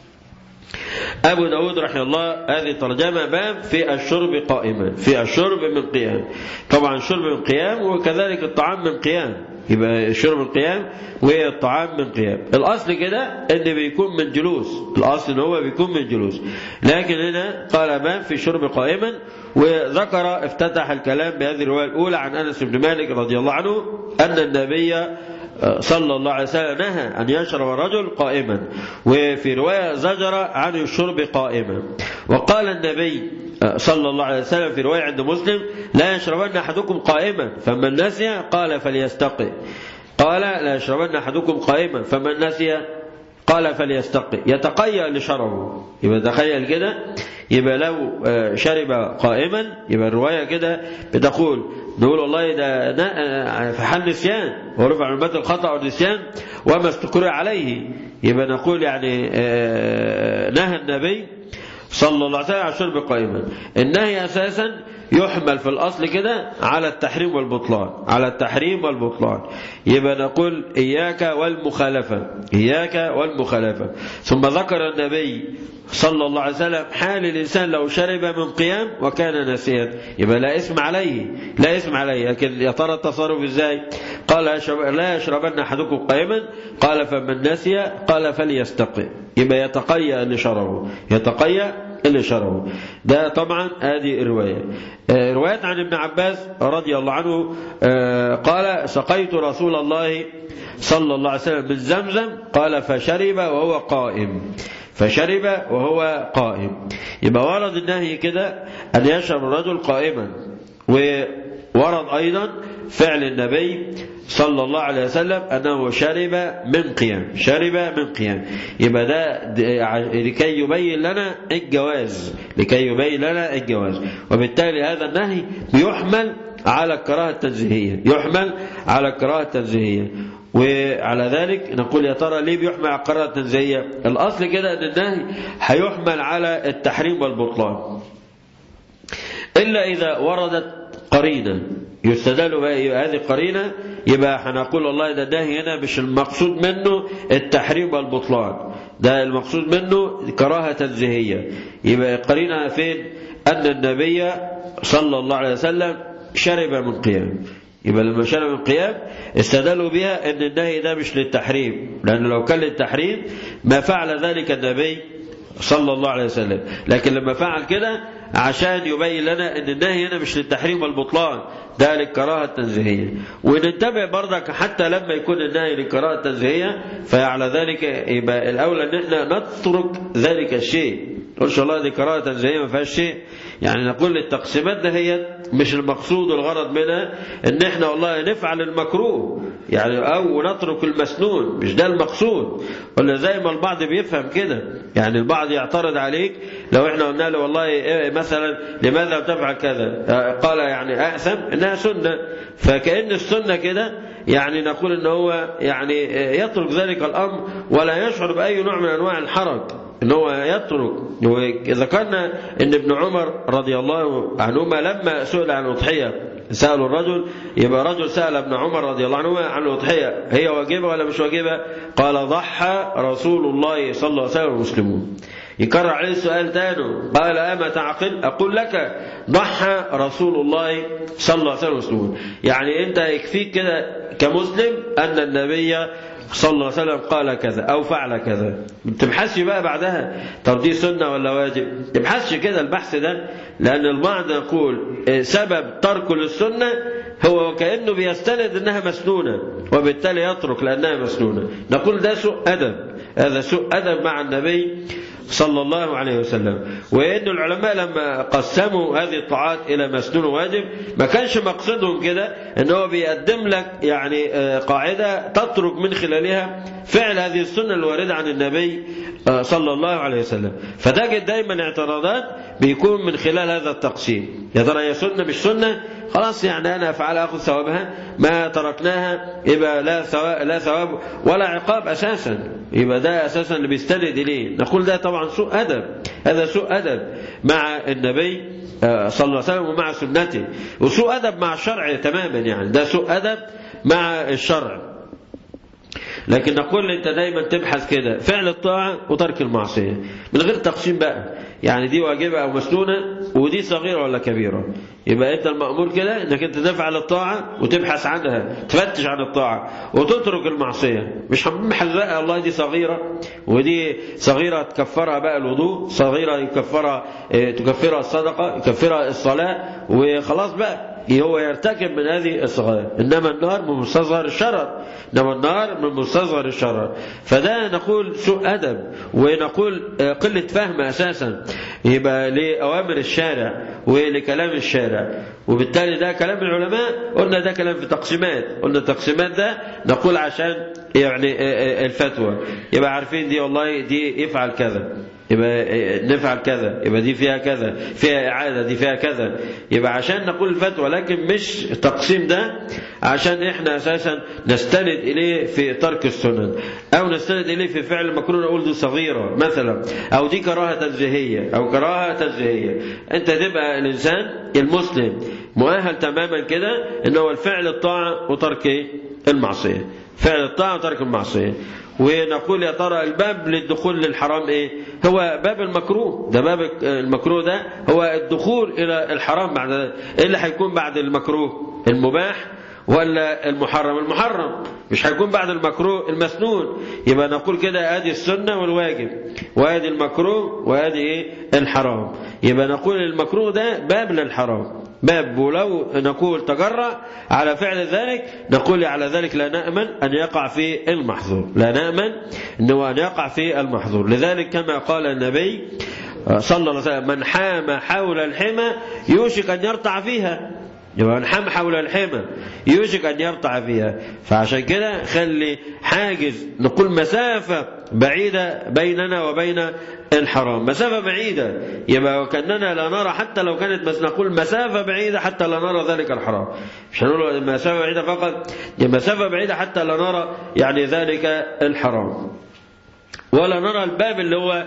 أبو داود رحمه الله هذه الترجمة باب في الشرب قائما في الشرب من قيام طبعا الشرب من قيام وكذلك الطعام من قيام يبقى الشرب من قيام والطعام من قيام الأصل كده ان بيكون من جلوس الأصل ان هو بيكون من جلوس لكن هنا قال باب في الشرب قائما وذكر افتتح الكلام بهذه الرواية الأولى عن أنس بن مالك رضي الله عنه أن النبي صلى الله عليه وسلم نهى أن يشرب الرجل قائما وفي رواية زجر عن الشرب قائما وقال النبي صلى الله عليه وسلم في رواية عند مسلم لا يشربن أحدكم قائما فمن نسي قال فليستقي قال لا يشربن أحدكم قائما فمن نسي قال فليستقي يتقيأ لشربه يبقى تخيل كده يبقى لو شرب قائما يبقى الرواية كده بتقول نقول والله ده في حال نسيان ورفع من بات الخطأ والنسيان وما استقر عليه يبقى نقول يعني نهى النبي صلى الله عليه وسلم عن شرب قائما النهي أساسا يحمل في الأصل كده على التحريم والبطلان على التحريم والبطلان يبقى نقول إياك والمخالفة إياك والمخالفة ثم ذكر النبي صلى الله عليه وسلم حال الإنسان لو شرب من قيام وكان ناسيا يبقى لا اسم عليه لا اسم عليه لكن يا ترى التصرف ازاي قال لا يشربن أحدكم قائما قال فمن نسي قال فليستقي يبقى يتقيأ اللي شربه يتقيأ اللي شربه ده طبعا هذه الرواية روايات عن ابن عباس رضي الله عنه قال سقيت رسول الله صلى الله عليه وسلم من زمزم قال فشرب وهو قائم فشرب وهو قائم يبقى ورد النهي كده أن يشرب الرجل قائما وورد أيضا فعل النبي صلى الله عليه وسلم أنه شرب من قيام شرب من قيام يبقى ده لكي يبين لنا الجواز لكي يبين لنا الجواز وبالتالي هذا النهي بيحمل على الكراهة التنزيهية يحمل على الكراهة التنزيهية وعلى ذلك نقول يا ترى ليه بيحمل على القراءة التنزيهية الأصل كده أن النهي هيحمل على التحريم والبطلان إلا إذا وردت قرينة يستدل بها هذه قرينة يبقى هنقول والله ده النهي هنا مش المقصود منه التحريم والبطلان ده المقصود منه كراهة تنزيهية يبقى قرينة فين أن النبي صلى الله عليه وسلم شرب من قيام يبقى لما شرب من قيام استدلوا بها ان النهي ده مش للتحريم لأن لو كان للتحريم ما فعل ذلك النبي صلى الله عليه وسلم لكن لما فعل كده عشان يبين لنا ان النهي هنا مش للتحريم والبطلان ده للكراهة التنزيهية ونتبع برضك حتى لما يكون النهي للكراهة التنزيهية فعلى ذلك يبقى الأولى ان احنا نترك ذلك الشيء نقولش والله دي كراهة تنزيهية ما فيهاش شيء يعني نقول التقسيمات ده هي مش المقصود والغرض منها ان احنا والله نفعل المكروه يعني او نترك المسنون مش ده المقصود ولا زي ما البعض بيفهم كده يعني البعض يعترض عليك لو احنا قلنا له والله إيه مثلا لماذا تفعل كذا قال يعني اأثم انها سنة فكأن السنة كده يعني نقول ان هو يعني يترك ذلك الامر ولا يشعر باي نوع من انواع الحرج ان هو يترك ذكرنا ان ابن عمر رضي الله عنهما لما سئل عن الاضحيه سألوا الرجل يبقى رجل سأل ابن عمر رضي الله عنهما عن الأضحية هي واجبة ولا مش واجبة قال ضحى رسول الله صلى الله عليه وسلم المسلمون يكرر عليه السؤال تاني قال أما تعقل أقول لك ضحى رسول الله صلى الله عليه وسلم المسلمون يعني أنت يكفيك كده كمسلم أن النبي صلى الله عليه وسلم قال كذا أو فعل كذا ما تبحثش بقى بعدها طب دي سنة ولا واجب ما تبحثش كده البحث ده لأن البعض يقول سبب تركه للسنة هو كأنه بيستند أنها مسنونة وبالتالي يترك لأنها مسنونة نقول ده سوء أدب هذا سوء أدب مع النبي صلى الله عليه وسلم وإن العلماء لما قسموا هذه الطاعات إلى مسنون وواجب ما كانش مقصدهم كده إن هو بيقدم لك يعني قاعدة تترك من خلالها فعل هذه السنة الواردة عن النبي صلى الله عليه وسلم فتجد دايما اعتراضات بيكون من خلال هذا التقسيم يا ترى هي سنة مش سنة خلاص يعني أنا أفعلها أخذ ثوابها ما تركناها يبقى لا ثواب, لا ثواب ولا عقاب أساسا يبقى ده أساسا اللي بيستند إليه نقول ده طبعا سوء أدب هذا سوء أدب مع النبي صلى الله عليه وسلم ومع سنته وسوء أدب مع الشرع تماما يعني ده سوء أدب مع الشرع لكن نقول انت دايما تبحث كده فعل الطاعة وترك المعصية من غير تقسيم بقى يعني دي واجبة او مسنونة ودي صغيرة ولا كبيرة يبقى انت المأمور كده انك انت تفعل الطاعة وتبحث عنها تفتش عن الطاعة وتترك المعصية مش هنبحث بقى الله دي صغيرة ودي صغيرة تكفرها بقى الوضوء صغيرة يكفرها تكفرها الصدقة يكفرها الصلاة وخلاص بقى هو يرتكب من هذه الصغائر إنما النار من مستصغر الشرر إنما النار من مستصغر الشرر فده نقول سوء أدب ونقول قلة فهم أساسا يبقى لأوامر الشارع ولكلام الشارع وبالتالي ده كلام العلماء قلنا ده كلام في تقسيمات قلنا التقسيمات ده نقول عشان يعني الفتوى يبقى عارفين دي والله دي يفعل كذا يبقى نفعل كذا يبقى دي فيها كذا فيها إعادة دي فيها كذا يبقى عشان نقول الفتوى لكن مش التقسيم ده عشان احنا أساسا نستند إليه في ترك السنن أو نستند إليه في فعل المكروه نقول دي صغيرة مثلا أو دي كراهة تنزيهية أو كراهة تنزيهية أنت تبقى الإنسان المسلم مؤهل تماما كده إن هو الفعل الطاعة وترك المعصية فعل الطاعة وترك المعصية ونقول يا ترى الباب للدخول للحرام ايه هو باب المكروه ده باب المكروه ده هو الدخول الى الحرام بعد ايه اللي هيكون بعد المكروه المباح ولا المحرم المحرم مش هيكون بعد المكروه المسنون يبقى نقول كده ادي السنه والواجب وادي المكروه وادي ايه الحرام يبقى نقول المكروه ده باب للحرام باب ولو نقول تجرأ على فعل ذلك نقول على ذلك لا نأمن أن يقع في المحظور لا نأمن أنه أن يقع في المحظور لذلك كما قال النبي صلى الله عليه وسلم من حام حول الحمى يوشك أن يرتع فيها يبقى من حام حول الحمى يوشك أن يرتع فيها فعشان كده خلي حاجز نقول مسافة بعيدة بيننا وبين الحرام مسافة بعيدة يبقى وكأننا لا نرى حتى لو كانت بس نقول مسافة بعيدة حتى لا نرى ذلك الحرام مش هنقول مسافة بعيدة فقط مسافة بعيدة حتى لا نرى يعني ذلك الحرام ولا نرى الباب اللي هو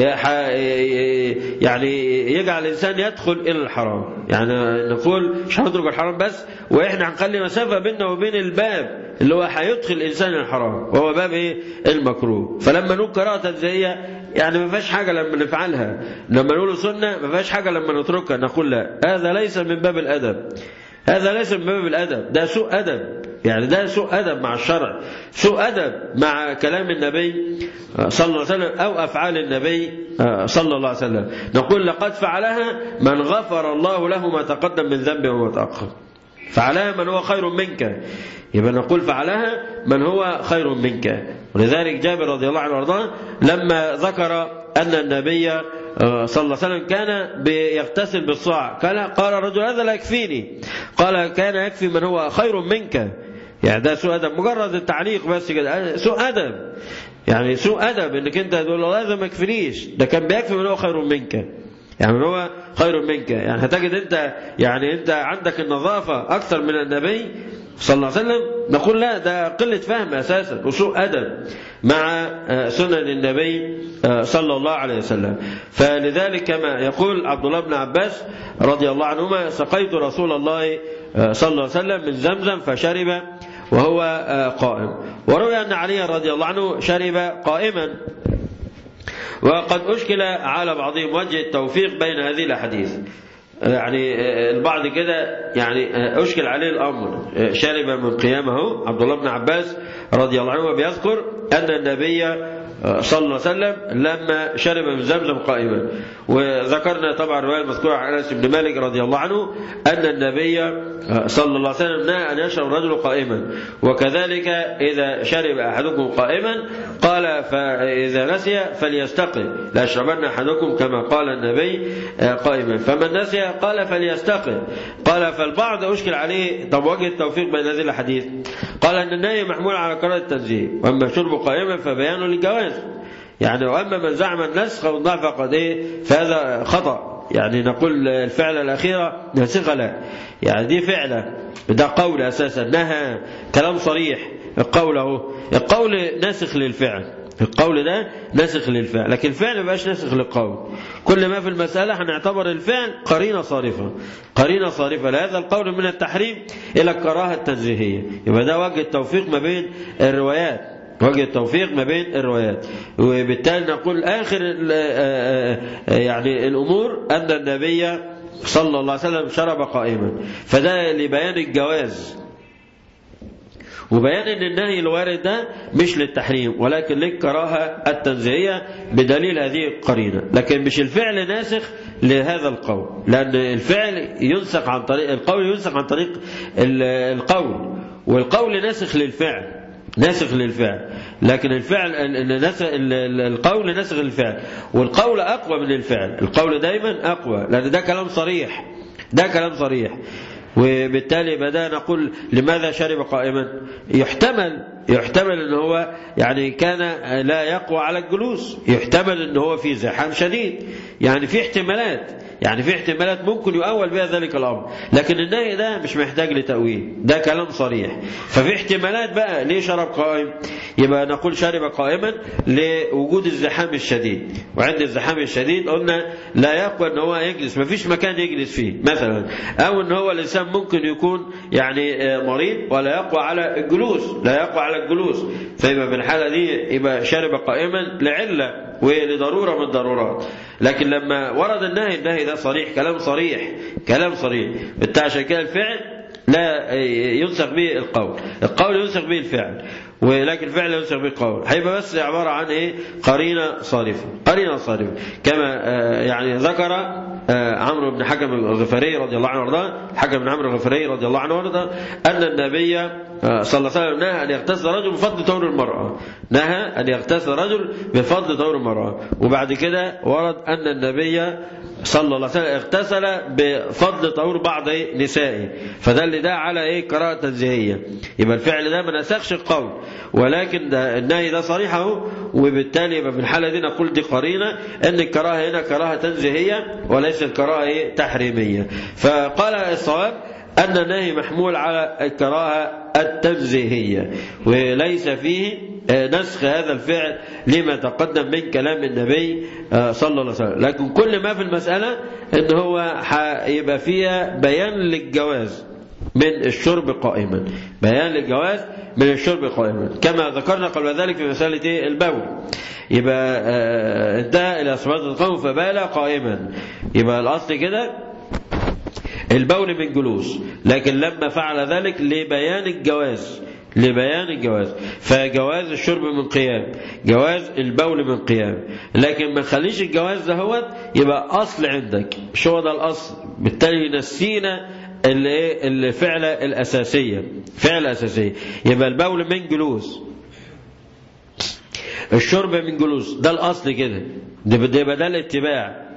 يعني يجعل الإنسان يدخل إلى الحرام يعني نقول مش هنترك الحرام بس وإحنا هنخلي مسافة بيننا وبين الباب اللي هو هيدخل الإنسان الحرام وهو باب إيه المكروه فلما نقول قراءة تنزيهية يعني ما فيهاش حاجة لما نفعلها لما نقول سنة ما فيهاش حاجة لما نتركها نقول لا هذا ليس من باب الأدب هذا ليس من باب الأدب ده سوء أدب يعني ده سوء أدب مع الشرع سوء أدب مع كلام النبي صلى الله عليه وسلم أو أفعال النبي صلى الله عليه وسلم نقول لقد فعلها من غفر الله له ما تقدم من ذنبه وما تأخر فعلها من هو خير منك يبقى نقول فعلها من هو خير منك ولذلك جابر رضي الله عنه وارضاه لما ذكر أن النبي صلى الله عليه وسلم كان بيغتسل بالصاع قال قال الرجل هذا لا يكفيني قال كان يكفي من هو خير منك يعني ده سوء أدب مجرد التعليق بس كده سوء أدب يعني سوء أدب إنك أنت تقول له هذا ما يكفينيش ده كان بيكفي من هو خير منك يعني من هو خير منك يعني هتجد أنت يعني أنت عندك النظافة أكثر من النبي صلى الله عليه وسلم نقول لا ده قلة فهم أساسا وسوء أدب مع سنن النبي صلى الله عليه وسلم فلذلك كما يقول عبد الله بن عباس رضي الله عنهما سقيت رسول الله صلى الله عليه وسلم من زمزم فشرب وهو قائم وروي أن علي رضي الله عنه شرب قائما وقد أشكل على بعضهم وجه التوفيق بين هذه الأحاديث يعني البعض كده يعني أشكل عليه الأمر شرب من قيامه عبد الله بن عباس رضي الله عنه بيذكر أن النبي صلى الله عليه وسلم لما شرب من زمزم قائما وذكرنا طبعا الرواية المذكورة عن أنس بن مالك رضي الله عنه أن النبي صلى الله عليه وسلم نهى أن يشرب الرجل قائما وكذلك إذا شرب أحدكم قائما قال فإذا نسي فليستقي لا يشربن أحدكم كما قال النبي قائما فمن نسي قال فليستقي قال فالبعض أشكل عليه طب وجه التوفيق بين هذه الحديث قال أن النهي محمول على قراءة التنزيه وأما شرب قائما فبيان للجواز يعني وأما من زعم النسخ والضعف فقد إيه فهذا خطأ يعني نقول الفعل الأخيرة ناسخة لا يعني دي فعلة ده قول أساسا نهى كلام صريح القول اهو القول ناسخ للفعل القول ده ناسخ للفعل لكن الفعل ما بقاش ناسخ للقول كل ما في المسألة هنعتبر الفعل قرينة صارفة قرينة صارفة لهذا القول من التحريم إلى الكراهة التنزيهية يبقى ده وجه التوفيق ما بين الروايات وجه التوفيق ما بين الروايات وبالتالي نقول آخر يعني الأمور أن النبي صلى الله عليه وسلم شرب قائما فده لبيان الجواز وبيان ان النهي الوارد ده مش للتحريم ولكن للكراهه التنزيهيه بدليل هذه القرينه لكن مش الفعل ناسخ لهذا القول لان الفعل ينسخ عن طريق القول ينسخ عن طريق القول والقول ناسخ للفعل ناسخ للفعل لكن الفعل القول ناسخ للفعل والقول أقوى من الفعل القول دايما أقوى لأن ده كلام صريح ده كلام صريح وبالتالي بدأ نقول لماذا شرب قائما يحتمل يحتمل ان هو يعني كان لا يقوى على الجلوس يحتمل ان هو في زحام شديد يعني في احتمالات يعني في احتمالات ممكن يؤول بها ذلك الامر لكن النهي ده مش محتاج لتأويل ده كلام صريح ففي احتمالات بقى ليه شرب قائم يبقى نقول شرب قائما لوجود الزحام الشديد وعند الزحام الشديد قلنا لا يقوى ان هو يجلس ما فيش مكان يجلس فيه مثلا او ان هو الانسان ممكن يكون يعني مريض ولا يقوى على الجلوس لا يقوى على الجلوس فيبقى في الحالة دي يبقى شرب قائما لعلة ولضرورة من الضرورات لكن لما ورد النهي النهي ده صريح كلام صريح كلام صريح بتاع عشان كده الفعل لا ينسخ به القول القول ينسخ به الفعل ولكن الفعل ينسخ به القول هيبقى بس عبارة عن ايه قرينة صارفة قرينة صارفة كما يعني ذكر عمرو بن حكم الغفاري رضي الله عنه وارضاه حكم بن عمرو الغفاري رضي الله عنه وارضاه أن النبي صلى الله عليه وسلم نهى أن يغتسل رجل بفضل طور المرأة نهى أن يغتسل رجل بفضل طور المرأة وبعد كده ورد أن النبي صلى الله عليه وسلم اغتسل بفضل طهور بعض نسائه فده اللي ده على ايه قراءة تنزيهية يبقى الفعل ده ما نسخش القول ولكن ده النهي ده صريح اهو وبالتالي يبقى في الحالة دي نقول دي قرينة ان الكراهة هنا كراهة تنزيهية وليست كراهة ايه تحريمية فقال الصواب أن النهي محمول على الكراهة التنزيهية وليس فيه نسخ هذا الفعل لما تقدم من كلام النبي صلى الله عليه وسلم لكن كل ما في المسألة ان هو هيبقى فيها بيان للجواز من الشرب قائما بيان للجواز من الشرب قائما كما ذكرنا قبل ذلك في مسألة البول يبقى انتهى إلى صفات القوم فبال قائما يبقى الأصل كده البول من جلوس لكن لما فعل ذلك لبيان الجواز لبيان الجواز فجواز الشرب من قيام جواز البول من قيام لكن ما نخليش الجواز ده هو يبقى أصل عندك مش هو ده الأصل بالتالي نسينا الفعلة الأساسية فعلة أساسية يبقى البول من جلوس الشرب من جلوس ده الأصل كده ده يبقى ده الاتباع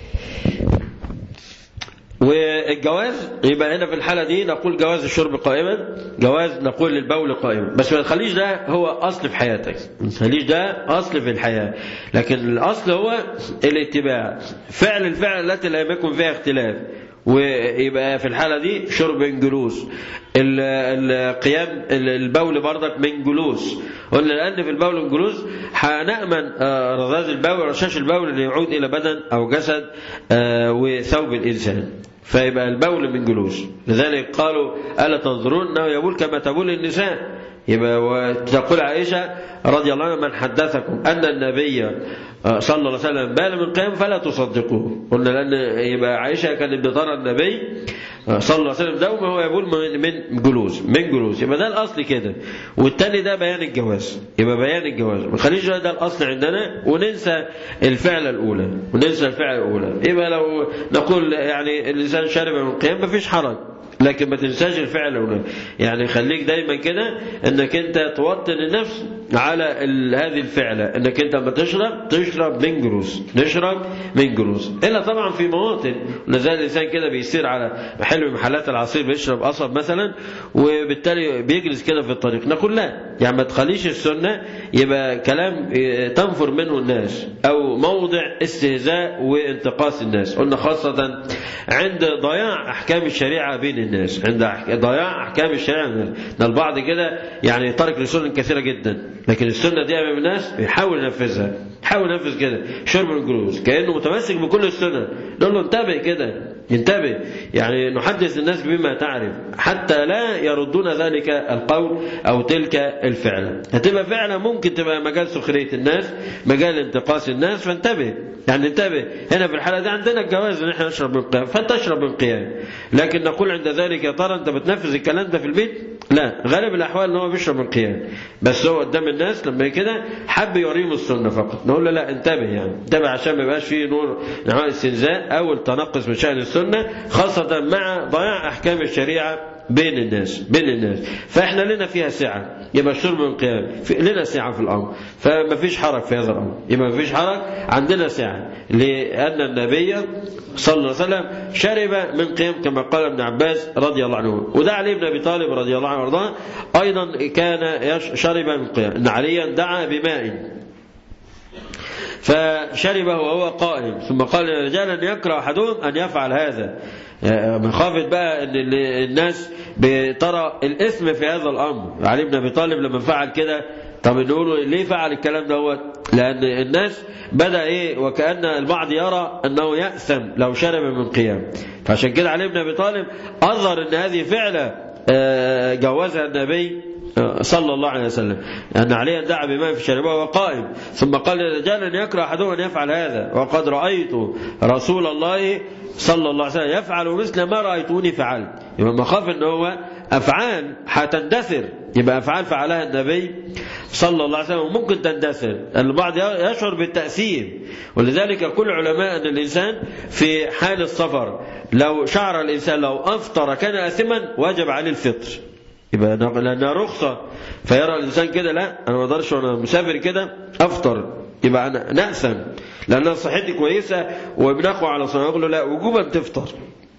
والجواز يبقى هنا في الحالة دي نقول جواز الشرب قائما جواز نقول للبول قائما بس ما تخليش ده هو أصل في حياتك ما تخليش ده أصل في الحياة لكن الأصل هو الاتباع فعل الفعل التي لا يكون فيها اختلاف ويبقى في الحالة دي شرب من جلوس القيام البول برضك من جلوس قلنا لأن في البول من جلوس هنأمن رذاذ البول رشاش البول أن يعود إلى بدن أو جسد وثوب الإنسان فيبقى البول من جلوس لذلك قالوا ألا تنظرون أنه يبول كما تبول النساء يبقى وتقول عائشة رضي الله عنها من حدثكم أن النبي صلى الله عليه وسلم بال من قيام فلا تصدقوه قلنا لأن يبقى عائشة كانت بترى النبي صلى الله عليه وسلم دوما هو يبول من جلوس من جلوس يبقى ده الأصل كده والتاني ده بيان الجواز يبقى بيان الجواز ما نخليش ده الأصل عندنا وننسى الفعلة الأولى وننسى الفعلة الأولى يبقى لو نقول يعني الإنسان شرب من قيام ما فيش حرج لكن ما تنساش الفعل يعني خليك دايما كده انك انت توطن النفس على هذه الفعلة انك انت لما تشرب تشرب من جلوس نشرب من جلوس الا طبعا في مواطن زي الانسان كده بيسير على محل من محلات العصير بيشرب قصب مثلا وبالتالي بيجلس كده في الطريق نقول لا يعني ما تخليش السنة يبقى كلام تنفر منه الناس او موضع استهزاء وانتقاص الناس قلنا خاصة عند ضياع احكام الشريعة بين الناس عند ضياع احكام الشريعة ان البعض كده يعني ترك لسنن كثيرة جدا لكن السنة دي امام الناس بيحاول ينفذها يحاول ينفذ كده شرب الجلوس كأنه متمسك بكل السنة نقول له انتبه كده انتبه يعني نحدث الناس بما تعرف حتى لا يردون ذلك القول أو تلك الفعلة هتبقى فعلا ممكن تبقى مجال سخرية الناس مجال انتقاص الناس فانتبه يعني انتبه هنا في الحالة دي عندنا الجواز ان احنا نشرب من قيام فانت اشرب من قيام لكن نقول عند ذلك يا ترى انت بتنفذ الكلام ده في البيت لا غالب الاحوال ان هو بيشرب من قيام بس هو قدام الناس لما كده حب يوريهم السنه فقط نقول له لا انتبه يعني انتبه عشان ما يبقاش فيه نور نوع استنزاء او التنقص من شان السنه خاصه مع ضياع احكام الشريعه بين الناس بين الناس فاحنا لنا فيها سعه يبقى الشرب من قيام لنا سعه في الامر فما فيش حرج في هذا الامر يبقى ما فيش حرج عندنا سعه لان النبي صلى الله عليه وسلم شرب من قيام كما قال ابن عباس رضي الله عنه وده علي بن ابي طالب رضي الله عنه وارضاه ايضا كان شرب من قيام ان عليا دعا بماء فشربه وهو قائم ثم قال للرجال ان يكره احدهم ان يفعل هذا من خافت بقى ان الناس بترى الاثم في هذا الامر علي بن ابي طالب لما فعل كده طب نقول ليه فعل الكلام دوت لان الناس بدا ايه وكان البعض يرى انه ياثم لو شرب من قيام فعشان كده علي بن ابي طالب اظهر ان هذه فعله جوزها النبي صلى الله عليه وسلم أن عليه دعا بماء في شربه وهو قائم ثم قال للرجال أن يكره أحدهم أن يفعل هذا وقد رأيت رسول الله صلى الله عليه وسلم يفعل مثل ما رأيتوني فعلت يبقى مخاف أن هو أفعال هتندثر يبقى أفعال فعلها النبي صلى الله عليه وسلم ممكن تندثر البعض يشعر بالتأثير ولذلك كل علماء أن الإنسان في حال السفر لو شعر الإنسان لو أفطر كان أثما وجب عليه الفطر يبقى لأنها رخصة فيرى الإنسان كده لا أنا ما أقدرش وأنا مسافر كده أفطر يبقى أنا نأثم لأن صحتي كويسة وبناخد على صلاة يقول له لا وجوبا تفطر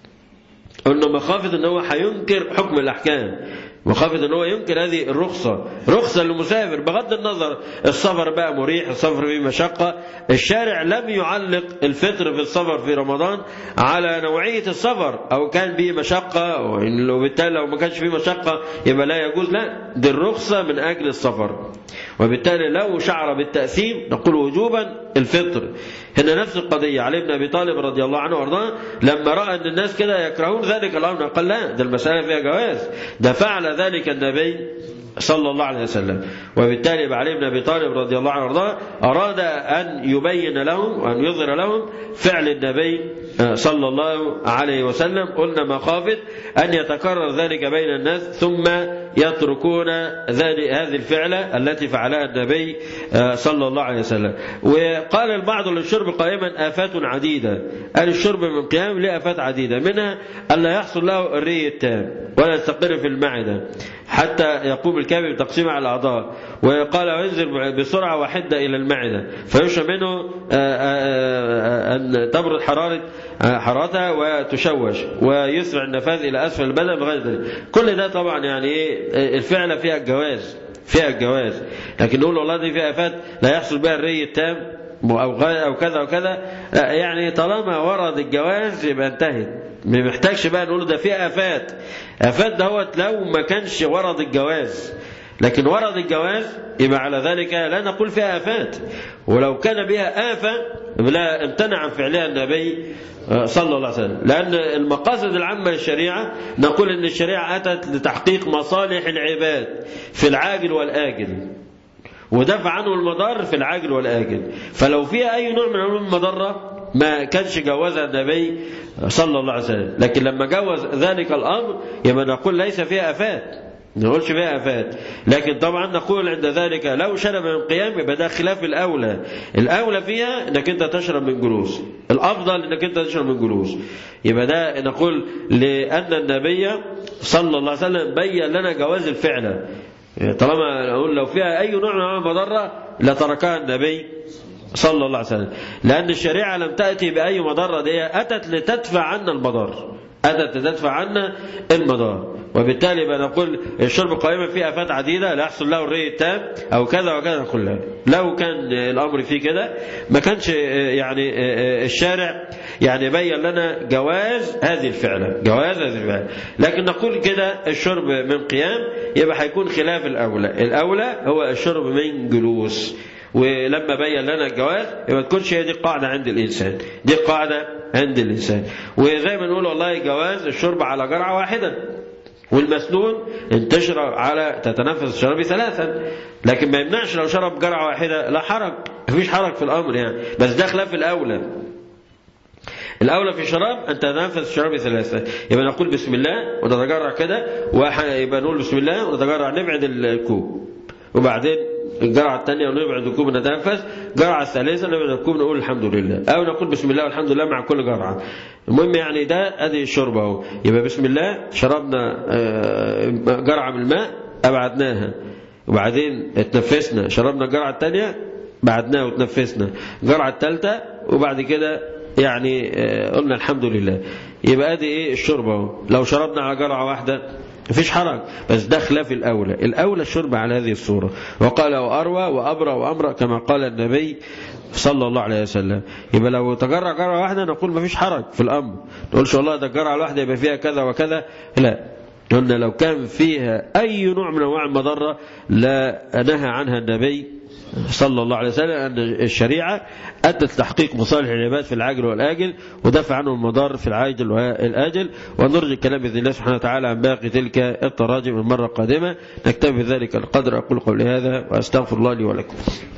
قلنا مخافة ان هو هينكر حكم الأحكام مخافة ان هو ينكر هذه الرخصة رخصة للمسافر بغض النظر السفر بقى مريح السفر فيه مشقة الشارع لم يعلق الفطر في السفر في رمضان على نوعية السفر أو كان به مشقة وبالتالي لو ما كانش فيه مشقة يبقى لا يجوز لا دي الرخصة من أجل السفر وبالتالي لو شعر بالتأثيم نقول وجوبا الفطر هنا نفس القضية علي بن أبي طالب رضي الله عنه وارضاه لما رأى أن الناس كده يكرهون ذلك الأمر قال لا ده المسألة فيها جواز ده فعل ذلك النبي صلى الله عليه وسلم وبالتالي علي بن ابي طالب رضي الله عنه وارضاه اراد ان يبين لهم وان يظهر لهم فعل النبي صلى الله عليه وسلم قلنا مخافه ان يتكرر ذلك بين الناس ثم يتركون هذه الفعلة التي فعلها النبي صلى الله عليه وسلم وقال البعض للشرب قائما آفات عديدة قال الشرب من قيام له آفات عديدة منها ألا يحصل له الري التام ولا يستقر في المعدة حتى يقوم الكبد بتقسيم على الأعضاء وقال وينزل بسرعة واحدة إلى المعدة فيشرب منه أن تبرد حرارة حرارتها وتشوش ويسرع النفاذ إلى أسفل البدن بغير ذلك كل ده طبعا يعني إيه الفعلة فيها الجواز فيها الجواز لكن نقول والله دي فيها آفات لا يحصل بها الري التام أو أو كذا وكذا يعني طالما ورد الجواز يبقى انتهت ما محتاجش بقى نقول ده فيه آفات آفات دهوت لو ما كانش ورد الجواز لكن ورد الجواز يبقى على ذلك لا نقول فيها آفات ولو كان بها آفة لا امتنع عن فعلها النبي صلى الله عليه وسلم لأن المقاصد العامة للشريعة نقول أن الشريعة أتت لتحقيق مصالح العباد في العاجل والآجل ودفع عنه المضار في العاجل والآجل فلو فيها أي نوع من أنواع المضرة ما كانش جوزها النبي صلى الله عليه وسلم لكن لما جوز ذلك الأمر يبقى نقول ليس فيها أفات ما نقولش فيها آفات لكن طبعا نقول عند ذلك لو شرب من قيام يبقى ده خلاف الأولى الأولى فيها انك انت تشرب من جلوس الأفضل انك انت تشرب من جلوس يبقى ده نقول لأن النبي صلى الله عليه وسلم بين لنا جواز الفعل طالما نقول لو فيها أي نوع من أنواع المضرة لتركها النبي صلى الله عليه وسلم لأن الشريعة لم تأتي بأي مضرة دي أتت لتدفع عنا المضار أتت لتدفع عنا المضار وبالتالي بنقول الشرب قائما فيه آفات عديدة لا يحصل له الري التام أو كذا وكذا نقول لو كان الأمر فيه كده ما كانش يعني الشارع يعني بين لنا جواز هذه الفعلة جواز هذه الفعلة لكن نقول كده الشرب من قيام يبقى هيكون خلاف الأولى الأولى هو الشرب من جلوس ولما بين لنا الجواز يبقى تكونش هي دي قاعدة عند الإنسان دي قاعدة عند الإنسان وزي ما نقول والله جواز الشرب على جرعة واحدة والمسنون ان تشرب على تتنفس الشراب ثلاثا لكن ما يمنعش لو شرب جرعة واحدة لا حرج مفيش حرج في الأمر يعني بس ده خلاف الأولى الأولى في الشراب أن تتنفس الشراب ثلاثة يبقى نقول بسم الله ونتجرع كده ويبقى نقول بسم الله ونتجرع نبعد الكوب وبعدين الجرعة الثانية ونبعد الكوب نتنفس الجرعة الثالثة نبعد الكوب نقول الحمد لله أو نقول بسم الله والحمد لله مع كل جرعة المهم يعني ده أدي الشرب أهو يبقى بسم الله شربنا جرعة من الماء أبعدناها وبعدين اتنفسنا شربنا الجرعة الثانية بعدناها وتنفسنا الجرعة الثالثة وبعد كده يعني قلنا الحمد لله يبقى ادي ايه الشرب اهو لو شربنا على جرعة واحدة مفيش حرج بس ده خلاف الأولى الأولى الشرب على هذه الصورة وقال وأروى وأبرى وأمرى كما قال النبي صلى الله عليه وسلم يبقى لو تجرع جرعة واحدة نقول مفيش حرج في الأمر نقولش والله ده الجرعة الواحدة يبقى فيها كذا وكذا لا قلنا لو كان فيها أي نوع من أنواع المضرة لا نهى عنها النبي صلى الله عليه وسلم أن الشريعة أدت تحقيق مصالح العباد في العاجل والآجل ودفع عنهم المضار في العاجل والآجل ونرجو الكلام بإذن الله سبحانه وتعالى عن باقي تلك التراجم المرة القادمة نكتفي بذلك القدر أقول قولي هذا وأستغفر الله لي ولكم